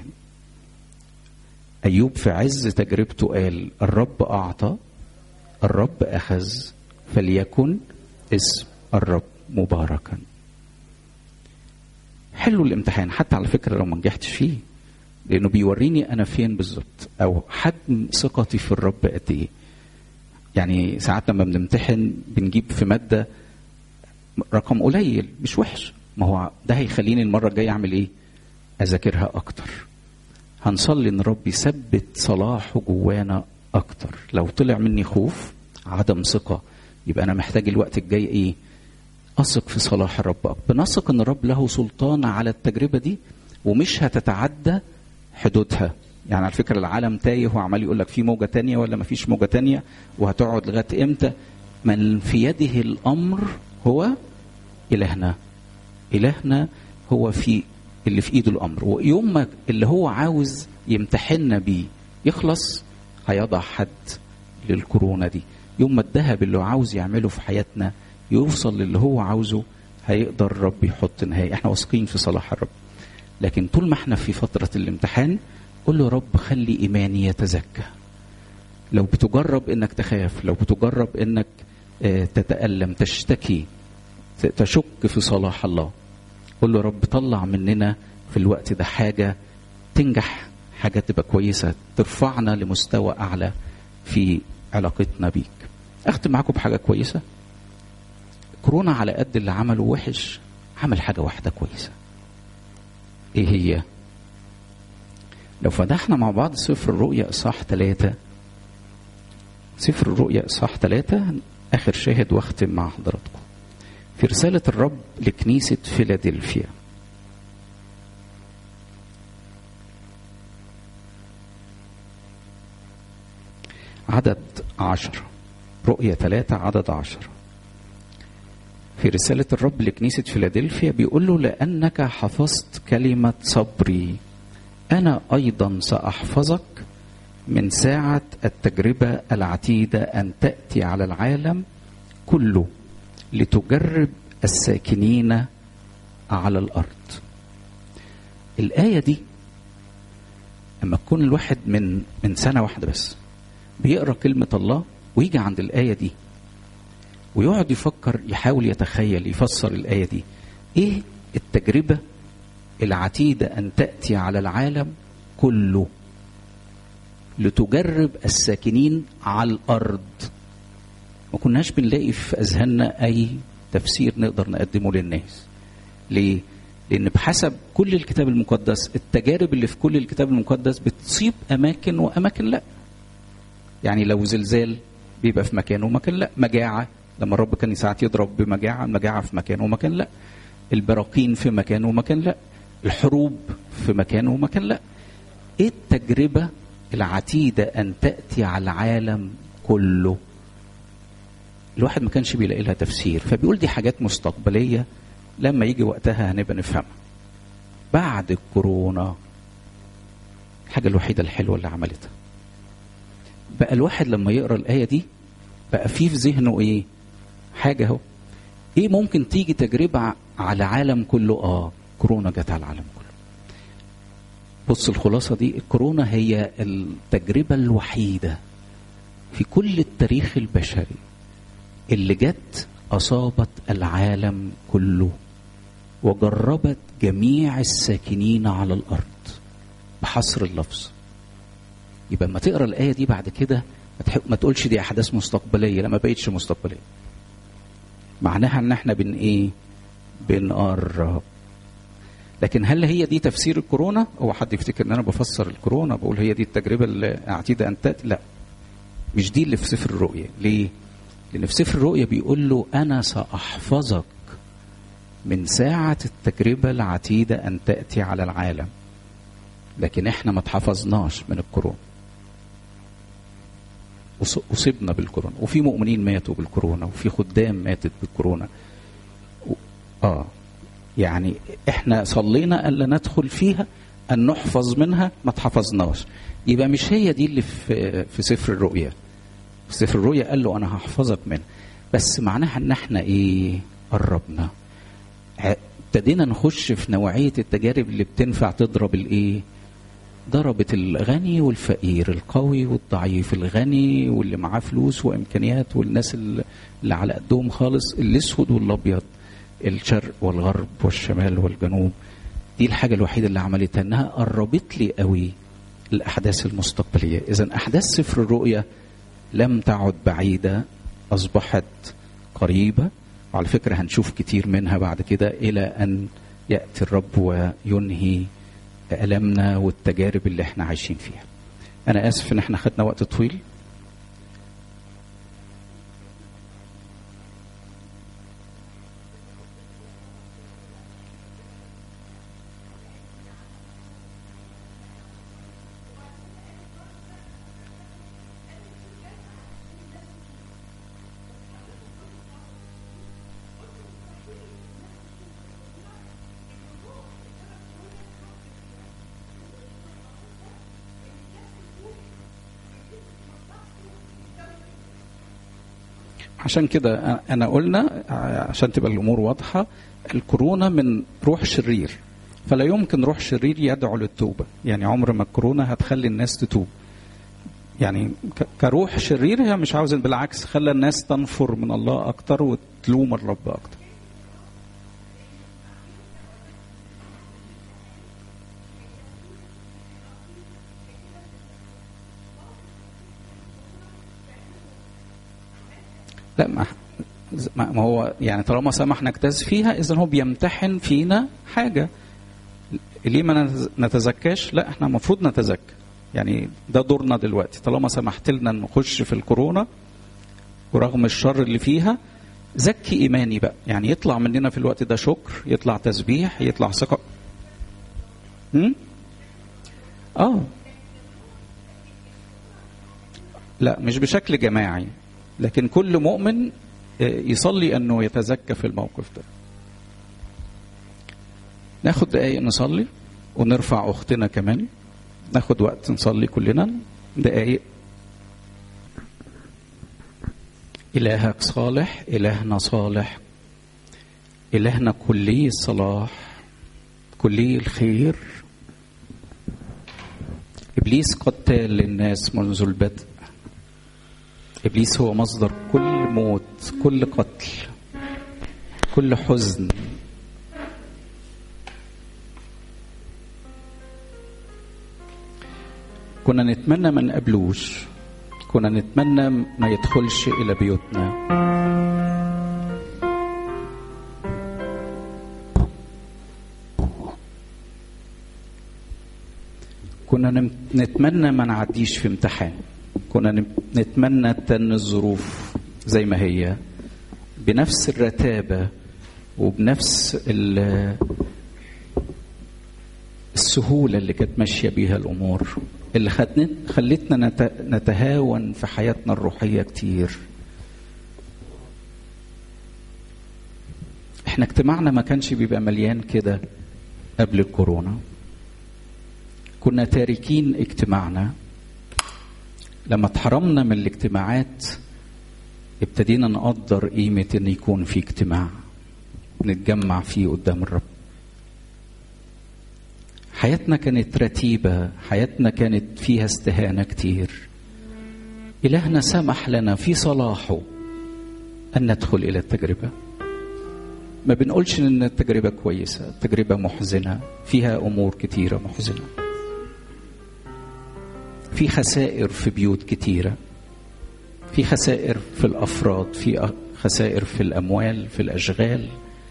ايوب في عز تجربته قال الرب اعطى الرب اخذ فليكن اسم الرب مباركا حلو الامتحان حتى على فكره لو ما نجحتش فيه لانه بيوريني انا فين بالظبط او حجم ثقتي في الرب قد ايه يعني ساعات لما بنمتحن بنجيب في ماده رقم قليل مش وحش ما هو ده هيخليني المره الجايه اعمل ايه اذاكرها اكتر هنصلي ان رب يثبت صلاحه جوانا اكتر لو طلع مني خوف عدم ثقه يبقى انا محتاج الوقت الجاي ايه اثق في صلاح الرب أكتر. بنثق ان الرب له سلطان على التجربه دي ومش هتتعدى حدودها يعني على فكره العالم تايه وعمال يقول لك في موجه تانية ولا ما فيش موجه تانية وهتقعد لغايه امتى من في يده الامر هو الهنا الهنا هو في اللي في ايده الامر ويوم ما اللي هو عاوز يمتحننا بيه يخلص هيضع حد للكورونا دي يوم ما الذهب اللي هو عاوز يعمله في حياتنا يوصل للي هو عاوزه هيقدر الرب يحط نهايه احنا واثقين في صلاح الرب لكن طول ما احنا في فتره الامتحان قول له يا رب خلي ايماني يتزكى لو بتجرب انك تخاف لو بتجرب انك تتالم تشتكي تشك في صلاح الله قول له يا رب طلع مننا في الوقت ده حاجه تنجح حاجه تبقى كويسه ترفعنا لمستوى اعلى في علاقتنا بيك اختم معاكم بحاجه كويسه كورونا على قد اللي عمله وحش عمل حاجه واحده كويسه ايه هي لو فتحنا مع بعض سفر الرؤيا اصحاح ثلاثة سفر الرؤيا اصحاح ثلاثة اخر شاهد واختم مع حضراتكم في رسالة الرب لكنيسة فيلادلفيا عدد عشر رؤية ثلاثة عدد عشر في رسالة الرب لكنيسة فيلادلفيا بيقول له لأنك حفظت كلمة صبري أنا أيضا سأحفظك من ساعة التجربة العتيدة أن تأتي على العالم كله لتجرب الساكنين على الأرض الآية دي لما تكون الواحد من من سنة واحدة بس بيقرأ كلمة الله ويجي عند الآية دي ويقعد يفكر يحاول يتخيل يفسر الآية دي إيه التجربة العتيدة أن تأتي على العالم كله لتجرب الساكنين على الأرض ما كناش بنلاقي في أذهاننا أي تفسير نقدر نقدمه للناس ليه؟ لأن بحسب كل الكتاب المقدس التجارب اللي في كل الكتاب المقدس بتصيب أماكن وأماكن لأ يعني لو زلزال بيبقى في مكان ومكان لأ مجاعة لما الرب كان ساعات يضرب بمجاعة المجاعة في مكان ومكان لا البراكين في مكان ومكان لا الحروب في مكان ومكان لا ايه التجربة العتيدة ان تأتي على العالم كله الواحد ما كانش بيلاقي لها تفسير فبيقول دي حاجات مستقبلية لما يجي وقتها هنبقى نفهمها بعد الكورونا الحاجة الوحيدة الحلوة اللي عملتها بقى الواحد لما يقرا الآية دي بقى فيه في ذهنه إيه؟ حاجة أهو إيه ممكن تيجي تجربة على العالم كله؟ آه كورونا جت على العالم كله. بص الخلاصة دي الكورونا هي التجربة الوحيدة في كل التاريخ البشري اللي جت أصابت العالم كله وجربت جميع الساكنين على الأرض بحصر اللفظ يبقى لما تقرا الايه دي بعد كده ما تقولش دي احداث مستقبليه لا ما بقتش مستقبليه معناها ان احنا بن ايه بنقرب لكن هل هي دي تفسير الكورونا هو حد يفتكر ان انا بفسر الكورونا بقول هي دي التجربه اللي عتيده ان تاتي لا مش دي اللي في سفر الرؤيا ليه لان في سفر الرؤيا بيقول له انا ساحفظك من ساعه التجربه العتيده ان تاتي على العالم لكن احنا ما اتحفظناش من الكورونا اصبنا بالكورونا وفي مؤمنين ماتوا بالكورونا وفي خدام ماتت بالكورونا و... اه يعني احنا صلينا الا ندخل فيها ان نحفظ منها ما اتحفظناش يبقى مش هي دي اللي في في سفر الرؤيا في سفر الرؤيا قال له انا هحفظك منها بس معناها ان احنا ايه قربنا ابتدينا نخش في نوعيه التجارب اللي بتنفع تضرب الايه ضربت الغني والفقير القوي والضعيف الغني واللي معاه فلوس وامكانيات والناس اللي على قدهم خالص الاسود والابيض الشرق والغرب والشمال والجنوب دي الحاجة الوحيدة اللي عملتها انها قربت لي قوي الاحداث المستقبلية اذا احداث سفر الرؤيا لم تعد بعيدة اصبحت قريبة وعلى فكرة هنشوف كتير منها بعد كده الى ان يأتي الرب وينهي ألمنا والتجارب اللي احنا عايشين فيها أنا آسف إن احنا خدنا وقت طويل عشان كده انا قلنا عشان تبقى الامور واضحه الكورونا من روح شرير فلا يمكن روح شرير يدعو للتوبه يعني عمر ما الكورونا هتخلي الناس تتوب يعني كروح شرير هي مش عاوز بالعكس خلى الناس تنفر من الله اكتر وتلوم الرب اكتر لا ما ما هو يعني طالما سمح نجتاز فيها اذا هو بيمتحن فينا حاجه ليه ما نتزكاش لا احنا المفروض نتزكى يعني ده دورنا دلوقتي طالما سمحت لنا نخش في الكورونا ورغم الشر اللي فيها زكي ايماني بقى يعني يطلع مننا في الوقت ده شكر يطلع تسبيح يطلع ثقه هم؟ اه لا مش بشكل جماعي لكن كل مؤمن يصلي انه يتزكى في الموقف ده ناخد دقايق نصلي ونرفع اختنا كمان ناخد وقت نصلي كلنا دقايق إلهك صالح إلهنا صالح إلهنا كلي الصلاح كلي الخير إبليس قتال للناس منذ البدء إبليس هو مصدر كل موت كل قتل كل حزن كنا نتمنى ما نقابلوش كنا نتمنى ما يدخلش إلى بيوتنا كنا نتمنى ما نعديش في امتحان كنا نتمنى تن الظروف زي ما هي بنفس الرتابة وبنفس السهولة اللي كانت ماشية بيها الأمور اللي خلتنا نتهاون في حياتنا الروحية كتير احنا اجتماعنا ما كانش بيبقى مليان كده قبل الكورونا كنا تاركين اجتماعنا لما اتحرمنا من الاجتماعات ابتدينا نقدر قيمة ان يكون في اجتماع نتجمع فيه قدام الرب حياتنا كانت رتيبة حياتنا كانت فيها استهانة كتير إلهنا سمح لنا في صلاحه أن ندخل إلى التجربة ما بنقولش ان التجربه كويسه التجربه محزنه فيها امور كتيره محزنه في خسائر في بيوت كتيره في خسائر في الافراد في خسائر في الاموال في الاشغال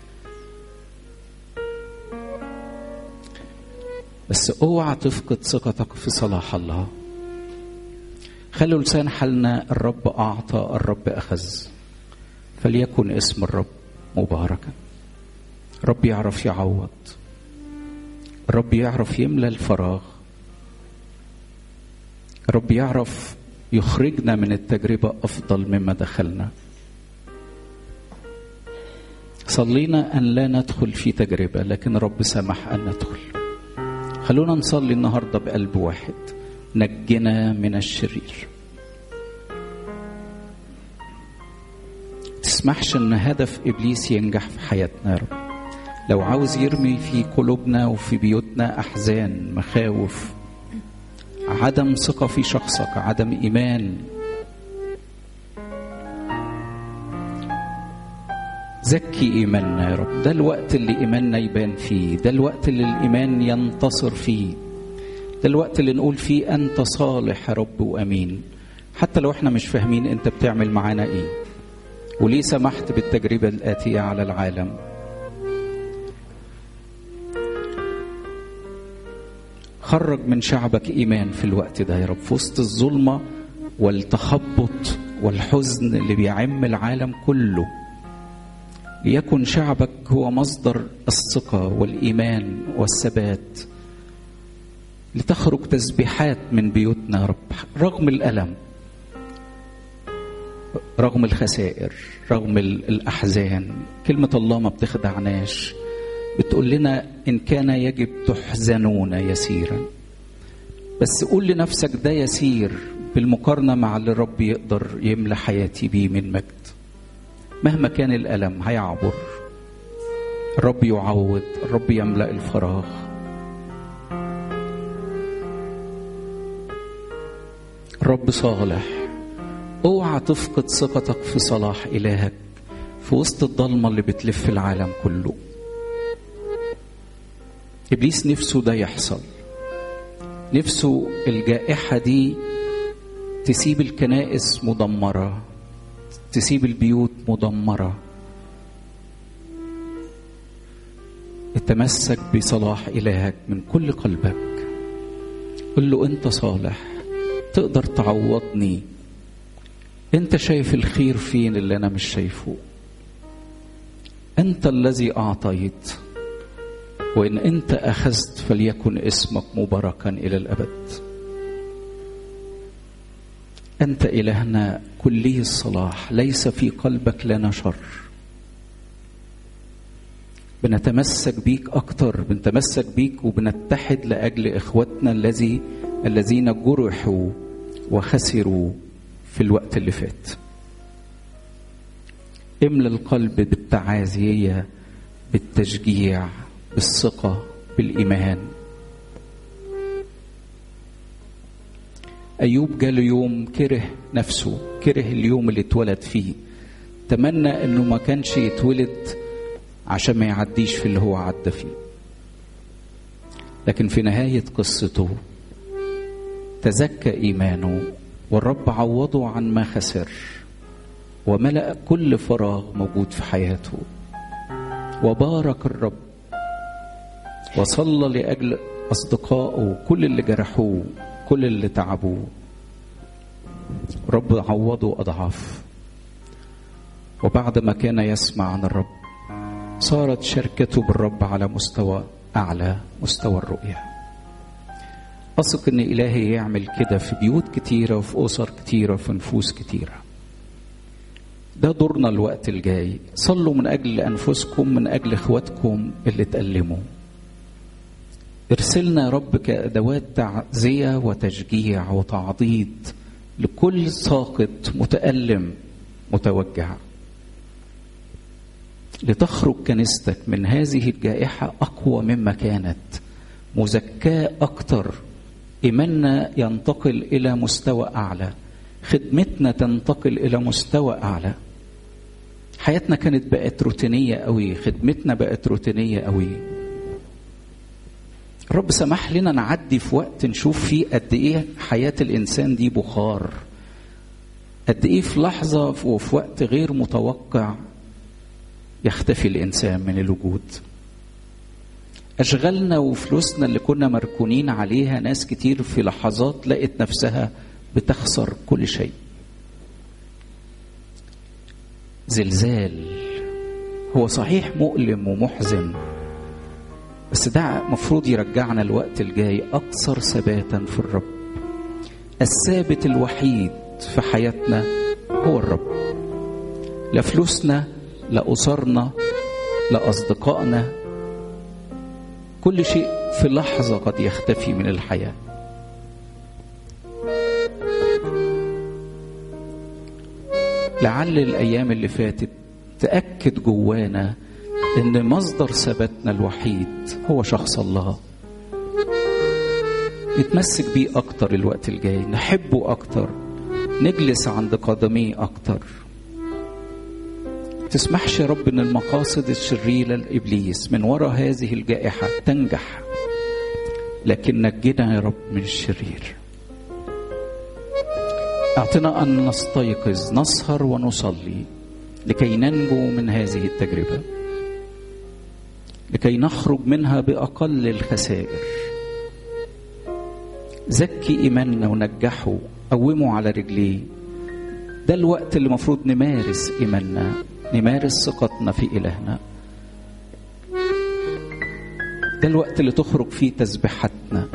بس اوعى تفقد ثقتك في صلاح الله خلوا لسان حالنا الرب اعطى الرب اخذ فليكن اسم الرب مباركا رب يعرف يعوض رب يعرف يملى الفراغ رب يعرف يخرجنا من التجربة أفضل مما دخلنا صلينا أن لا ندخل في تجربة لكن رب سمح أن ندخل خلونا نصلي النهاردة بقلب واحد نجنا من الشرير تسمحش ان هدف ابليس ينجح في حياتنا يا رب لو عاوز يرمي في قلوبنا وفي بيوتنا احزان مخاوف عدم ثقه في شخصك عدم ايمان زكي ايماننا يا رب ده الوقت اللي ايماننا يبان فيه ده الوقت اللي الايمان ينتصر فيه ده الوقت اللي نقول فيه انت صالح يا رب وامين حتى لو احنا مش فاهمين انت بتعمل معانا ايه وليه سمحت بالتجربة الآتية على العالم خرج من شعبك إيمان في الوقت ده يا رب في وسط الظلمة والتخبط والحزن اللي بيعم العالم كله ليكن شعبك هو مصدر الثقة والإيمان والثبات لتخرج تسبيحات من بيوتنا يا رب رغم الألم رغم الخسائر رغم الأحزان كلمة الله ما بتخدعناش بتقول لنا إن كان يجب تحزنون يسيرا بس قول لنفسك ده يسير بالمقارنة مع اللي الرب يقدر يملى حياتي بيه من مجد مهما كان الألم هيعبر الرب يعوض الرب يملأ الفراغ الرب صالح اوعى تفقد ثقتك في صلاح إلهك في وسط الضلمة اللي بتلف العالم كله إبليس نفسه ده يحصل نفسه الجائحة دي تسيب الكنائس مدمرة تسيب البيوت مدمرة اتمسك بصلاح إلهك من كل قلبك قل له أنت صالح تقدر تعوضني أنت شايف الخير فين اللي أنا مش شايفه أنت الذي أعطيت وإن أنت أخذت فليكن اسمك مباركا إلى الأبد أنت إلهنا كلي الصلاح ليس في قلبك لنا شر بنتمسك بيك أكتر بنتمسك بيك وبنتحد لأجل إخوتنا الذي الذين جرحوا وخسروا في الوقت اللي فات املى القلب بالتعازية بالتشجيع بالثقة بالإيمان أيوب جاله يوم كره نفسه كره اليوم اللي اتولد فيه تمنى انه ما كانش يتولد عشان ما يعديش في اللي هو عدى فيه لكن في نهاية قصته تزكى إيمانه والرب عوضه عن ما خسر وملأ كل فراغ موجود في حياته وبارك الرب وصلى لأجل أصدقائه كل اللي جرحوه كل اللي تعبوه رب عوضه أضعاف وبعد ما كان يسمع عن الرب صارت شركته بالرب على مستوى أعلى مستوى الرؤية أثق إن إلهي يعمل كده في بيوت كتيرة وفي أسر كتيرة وفي نفوس كتيرة ده دورنا الوقت الجاي صلوا من أجل أنفسكم من أجل إخواتكم اللي تألموا ارسلنا يا رب كأدوات تعزية وتشجيع وتعضيد لكل ساقط متألم متوجع لتخرج كنيستك من هذه الجائحة أقوى مما كانت مزكاة أكتر إيماننا ينتقل إلى مستوى أعلى خدمتنا تنتقل إلى مستوى أعلى حياتنا كانت بقت روتينية قوي خدمتنا بقت روتينية قوي رب سمح لنا نعدي في وقت نشوف فيه قد ايه حياة الإنسان دي بخار قد ايه في لحظة وفي وقت غير متوقع يختفي الإنسان من الوجود أشغالنا وفلوسنا اللي كنا مركونين عليها ناس كتير في لحظات لقت نفسها بتخسر كل شيء زلزال هو صحيح مؤلم ومحزن بس ده مفروض يرجعنا الوقت الجاي أكثر ثباتا في الرب الثابت الوحيد في حياتنا هو الرب لا فلوسنا لا أسرنا لا أصدقائنا كل شيء في لحظة قد يختفي من الحياة لعل الأيام اللي فاتت تأكد جوانا إن مصدر ثباتنا الوحيد هو شخص الله نتمسك بيه أكتر الوقت الجاي نحبه أكتر نجلس عند قدميه أكتر تسمحش يا رب ان المقاصد الشريرة لإبليس من وراء هذه الجائحة تنجح لكن نجنا يا رب من الشرير اعطنا ان نستيقظ نسهر ونصلي لكي ننجو من هذه التجربة لكي نخرج منها بأقل الخسائر زكي إيماننا ونجحه قومه على رجليه ده الوقت اللي المفروض نمارس إيماننا نمارس ثقتنا في إلهنا ده الوقت اللي تخرج فيه تسبيحاتنا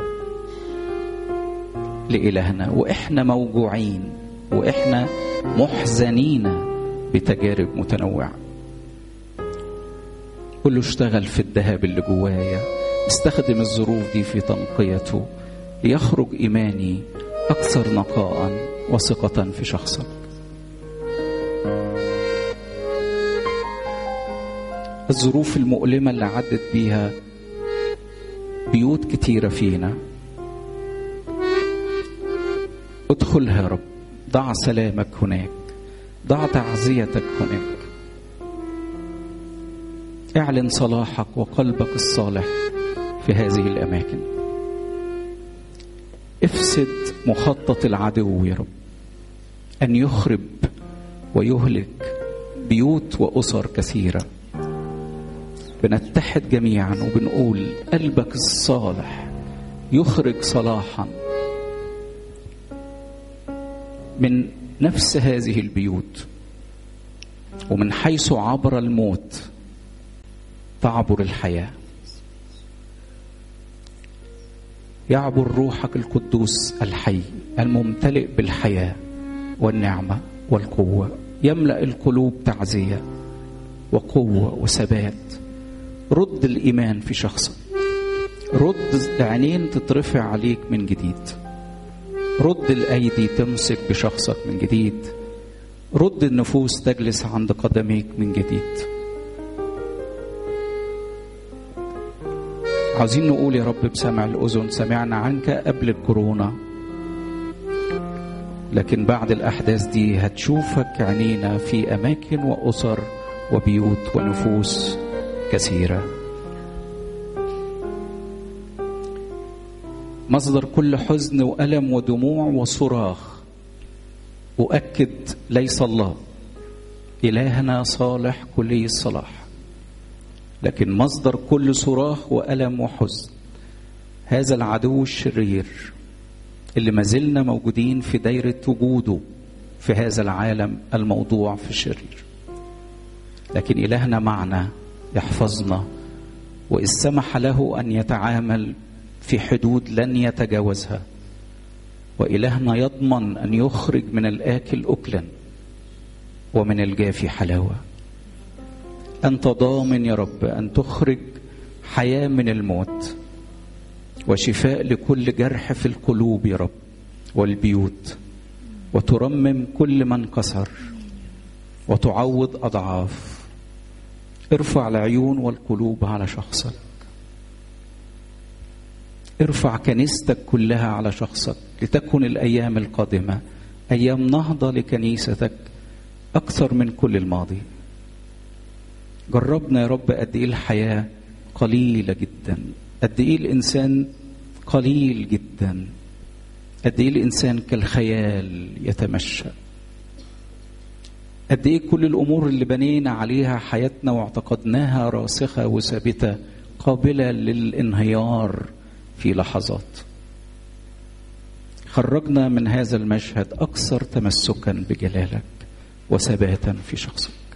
لإلهنا وإحنا موجوعين وإحنا محزنين بتجارب متنوعة قل له اشتغل في الذهب اللي جوايا استخدم الظروف دي في تنقيته ليخرج إيماني أكثر نقاء وثقة في شخصك الظروف المؤلمة اللي عدت بيها بيوت كتيرة فينا ادخلها يا رب ضع سلامك هناك ضع تعزيتك هناك اعلن صلاحك وقلبك الصالح في هذه الأماكن افسد مخطط العدو يا رب أن يخرب ويهلك بيوت وأسر كثيرة بنتحد جميعا وبنقول قلبك الصالح يخرج صلاحا من نفس هذه البيوت ومن حيث عبر الموت تعبر الحياه يعبر روحك القدوس الحي الممتلئ بالحياه والنعمه والقوه يملا القلوب تعزيه وقوه وثبات رد الايمان في شخصك رد عينين تترفع عليك من جديد رد الايدي تمسك بشخصك من جديد رد النفوس تجلس عند قدميك من جديد عاوزين نقول يا رب بسمع الأذن سمعنا عنك قبل الكورونا لكن بعد الأحداث دي هتشوفك عينينا في أماكن وأسر وبيوت ونفوس كثيرة مصدر كل حزن وألم ودموع وصراخ أؤكد ليس الله إلهنا صالح كلي الصلاح لكن مصدر كل صراخ وألم وحزن هذا العدو الشرير اللي ما زلنا موجودين في دايرة وجوده في هذا العالم الموضوع في الشرير لكن إلهنا معنا يحفظنا وإذ سمح له أن يتعامل في حدود لن يتجاوزها وإلهنا يضمن أن يخرج من الآكل أكلا ومن الجافي حلاوة أنت ضامن يا رب أن تخرج حياة من الموت وشفاء لكل جرح في القلوب يا رب والبيوت وترمم كل من كسر وتعوض أضعاف ارفع العيون والقلوب على شخصك ارفع كنيستك كلها على شخصك لتكن الأيام القادمة أيام نهضة لكنيستك أكثر من كل الماضي جربنا يا رب قد إيه الحياة قليلة جدا قد إيه الإنسان قليل جدا قد إيه الإنسان كالخيال يتمشى قد إيه كل الأمور اللي بنينا عليها حياتنا واعتقدناها راسخة وثابتة قابلة للانهيار في لحظات خرجنا من هذا المشهد أكثر تمسكا بجلالك وثباتا في شخصك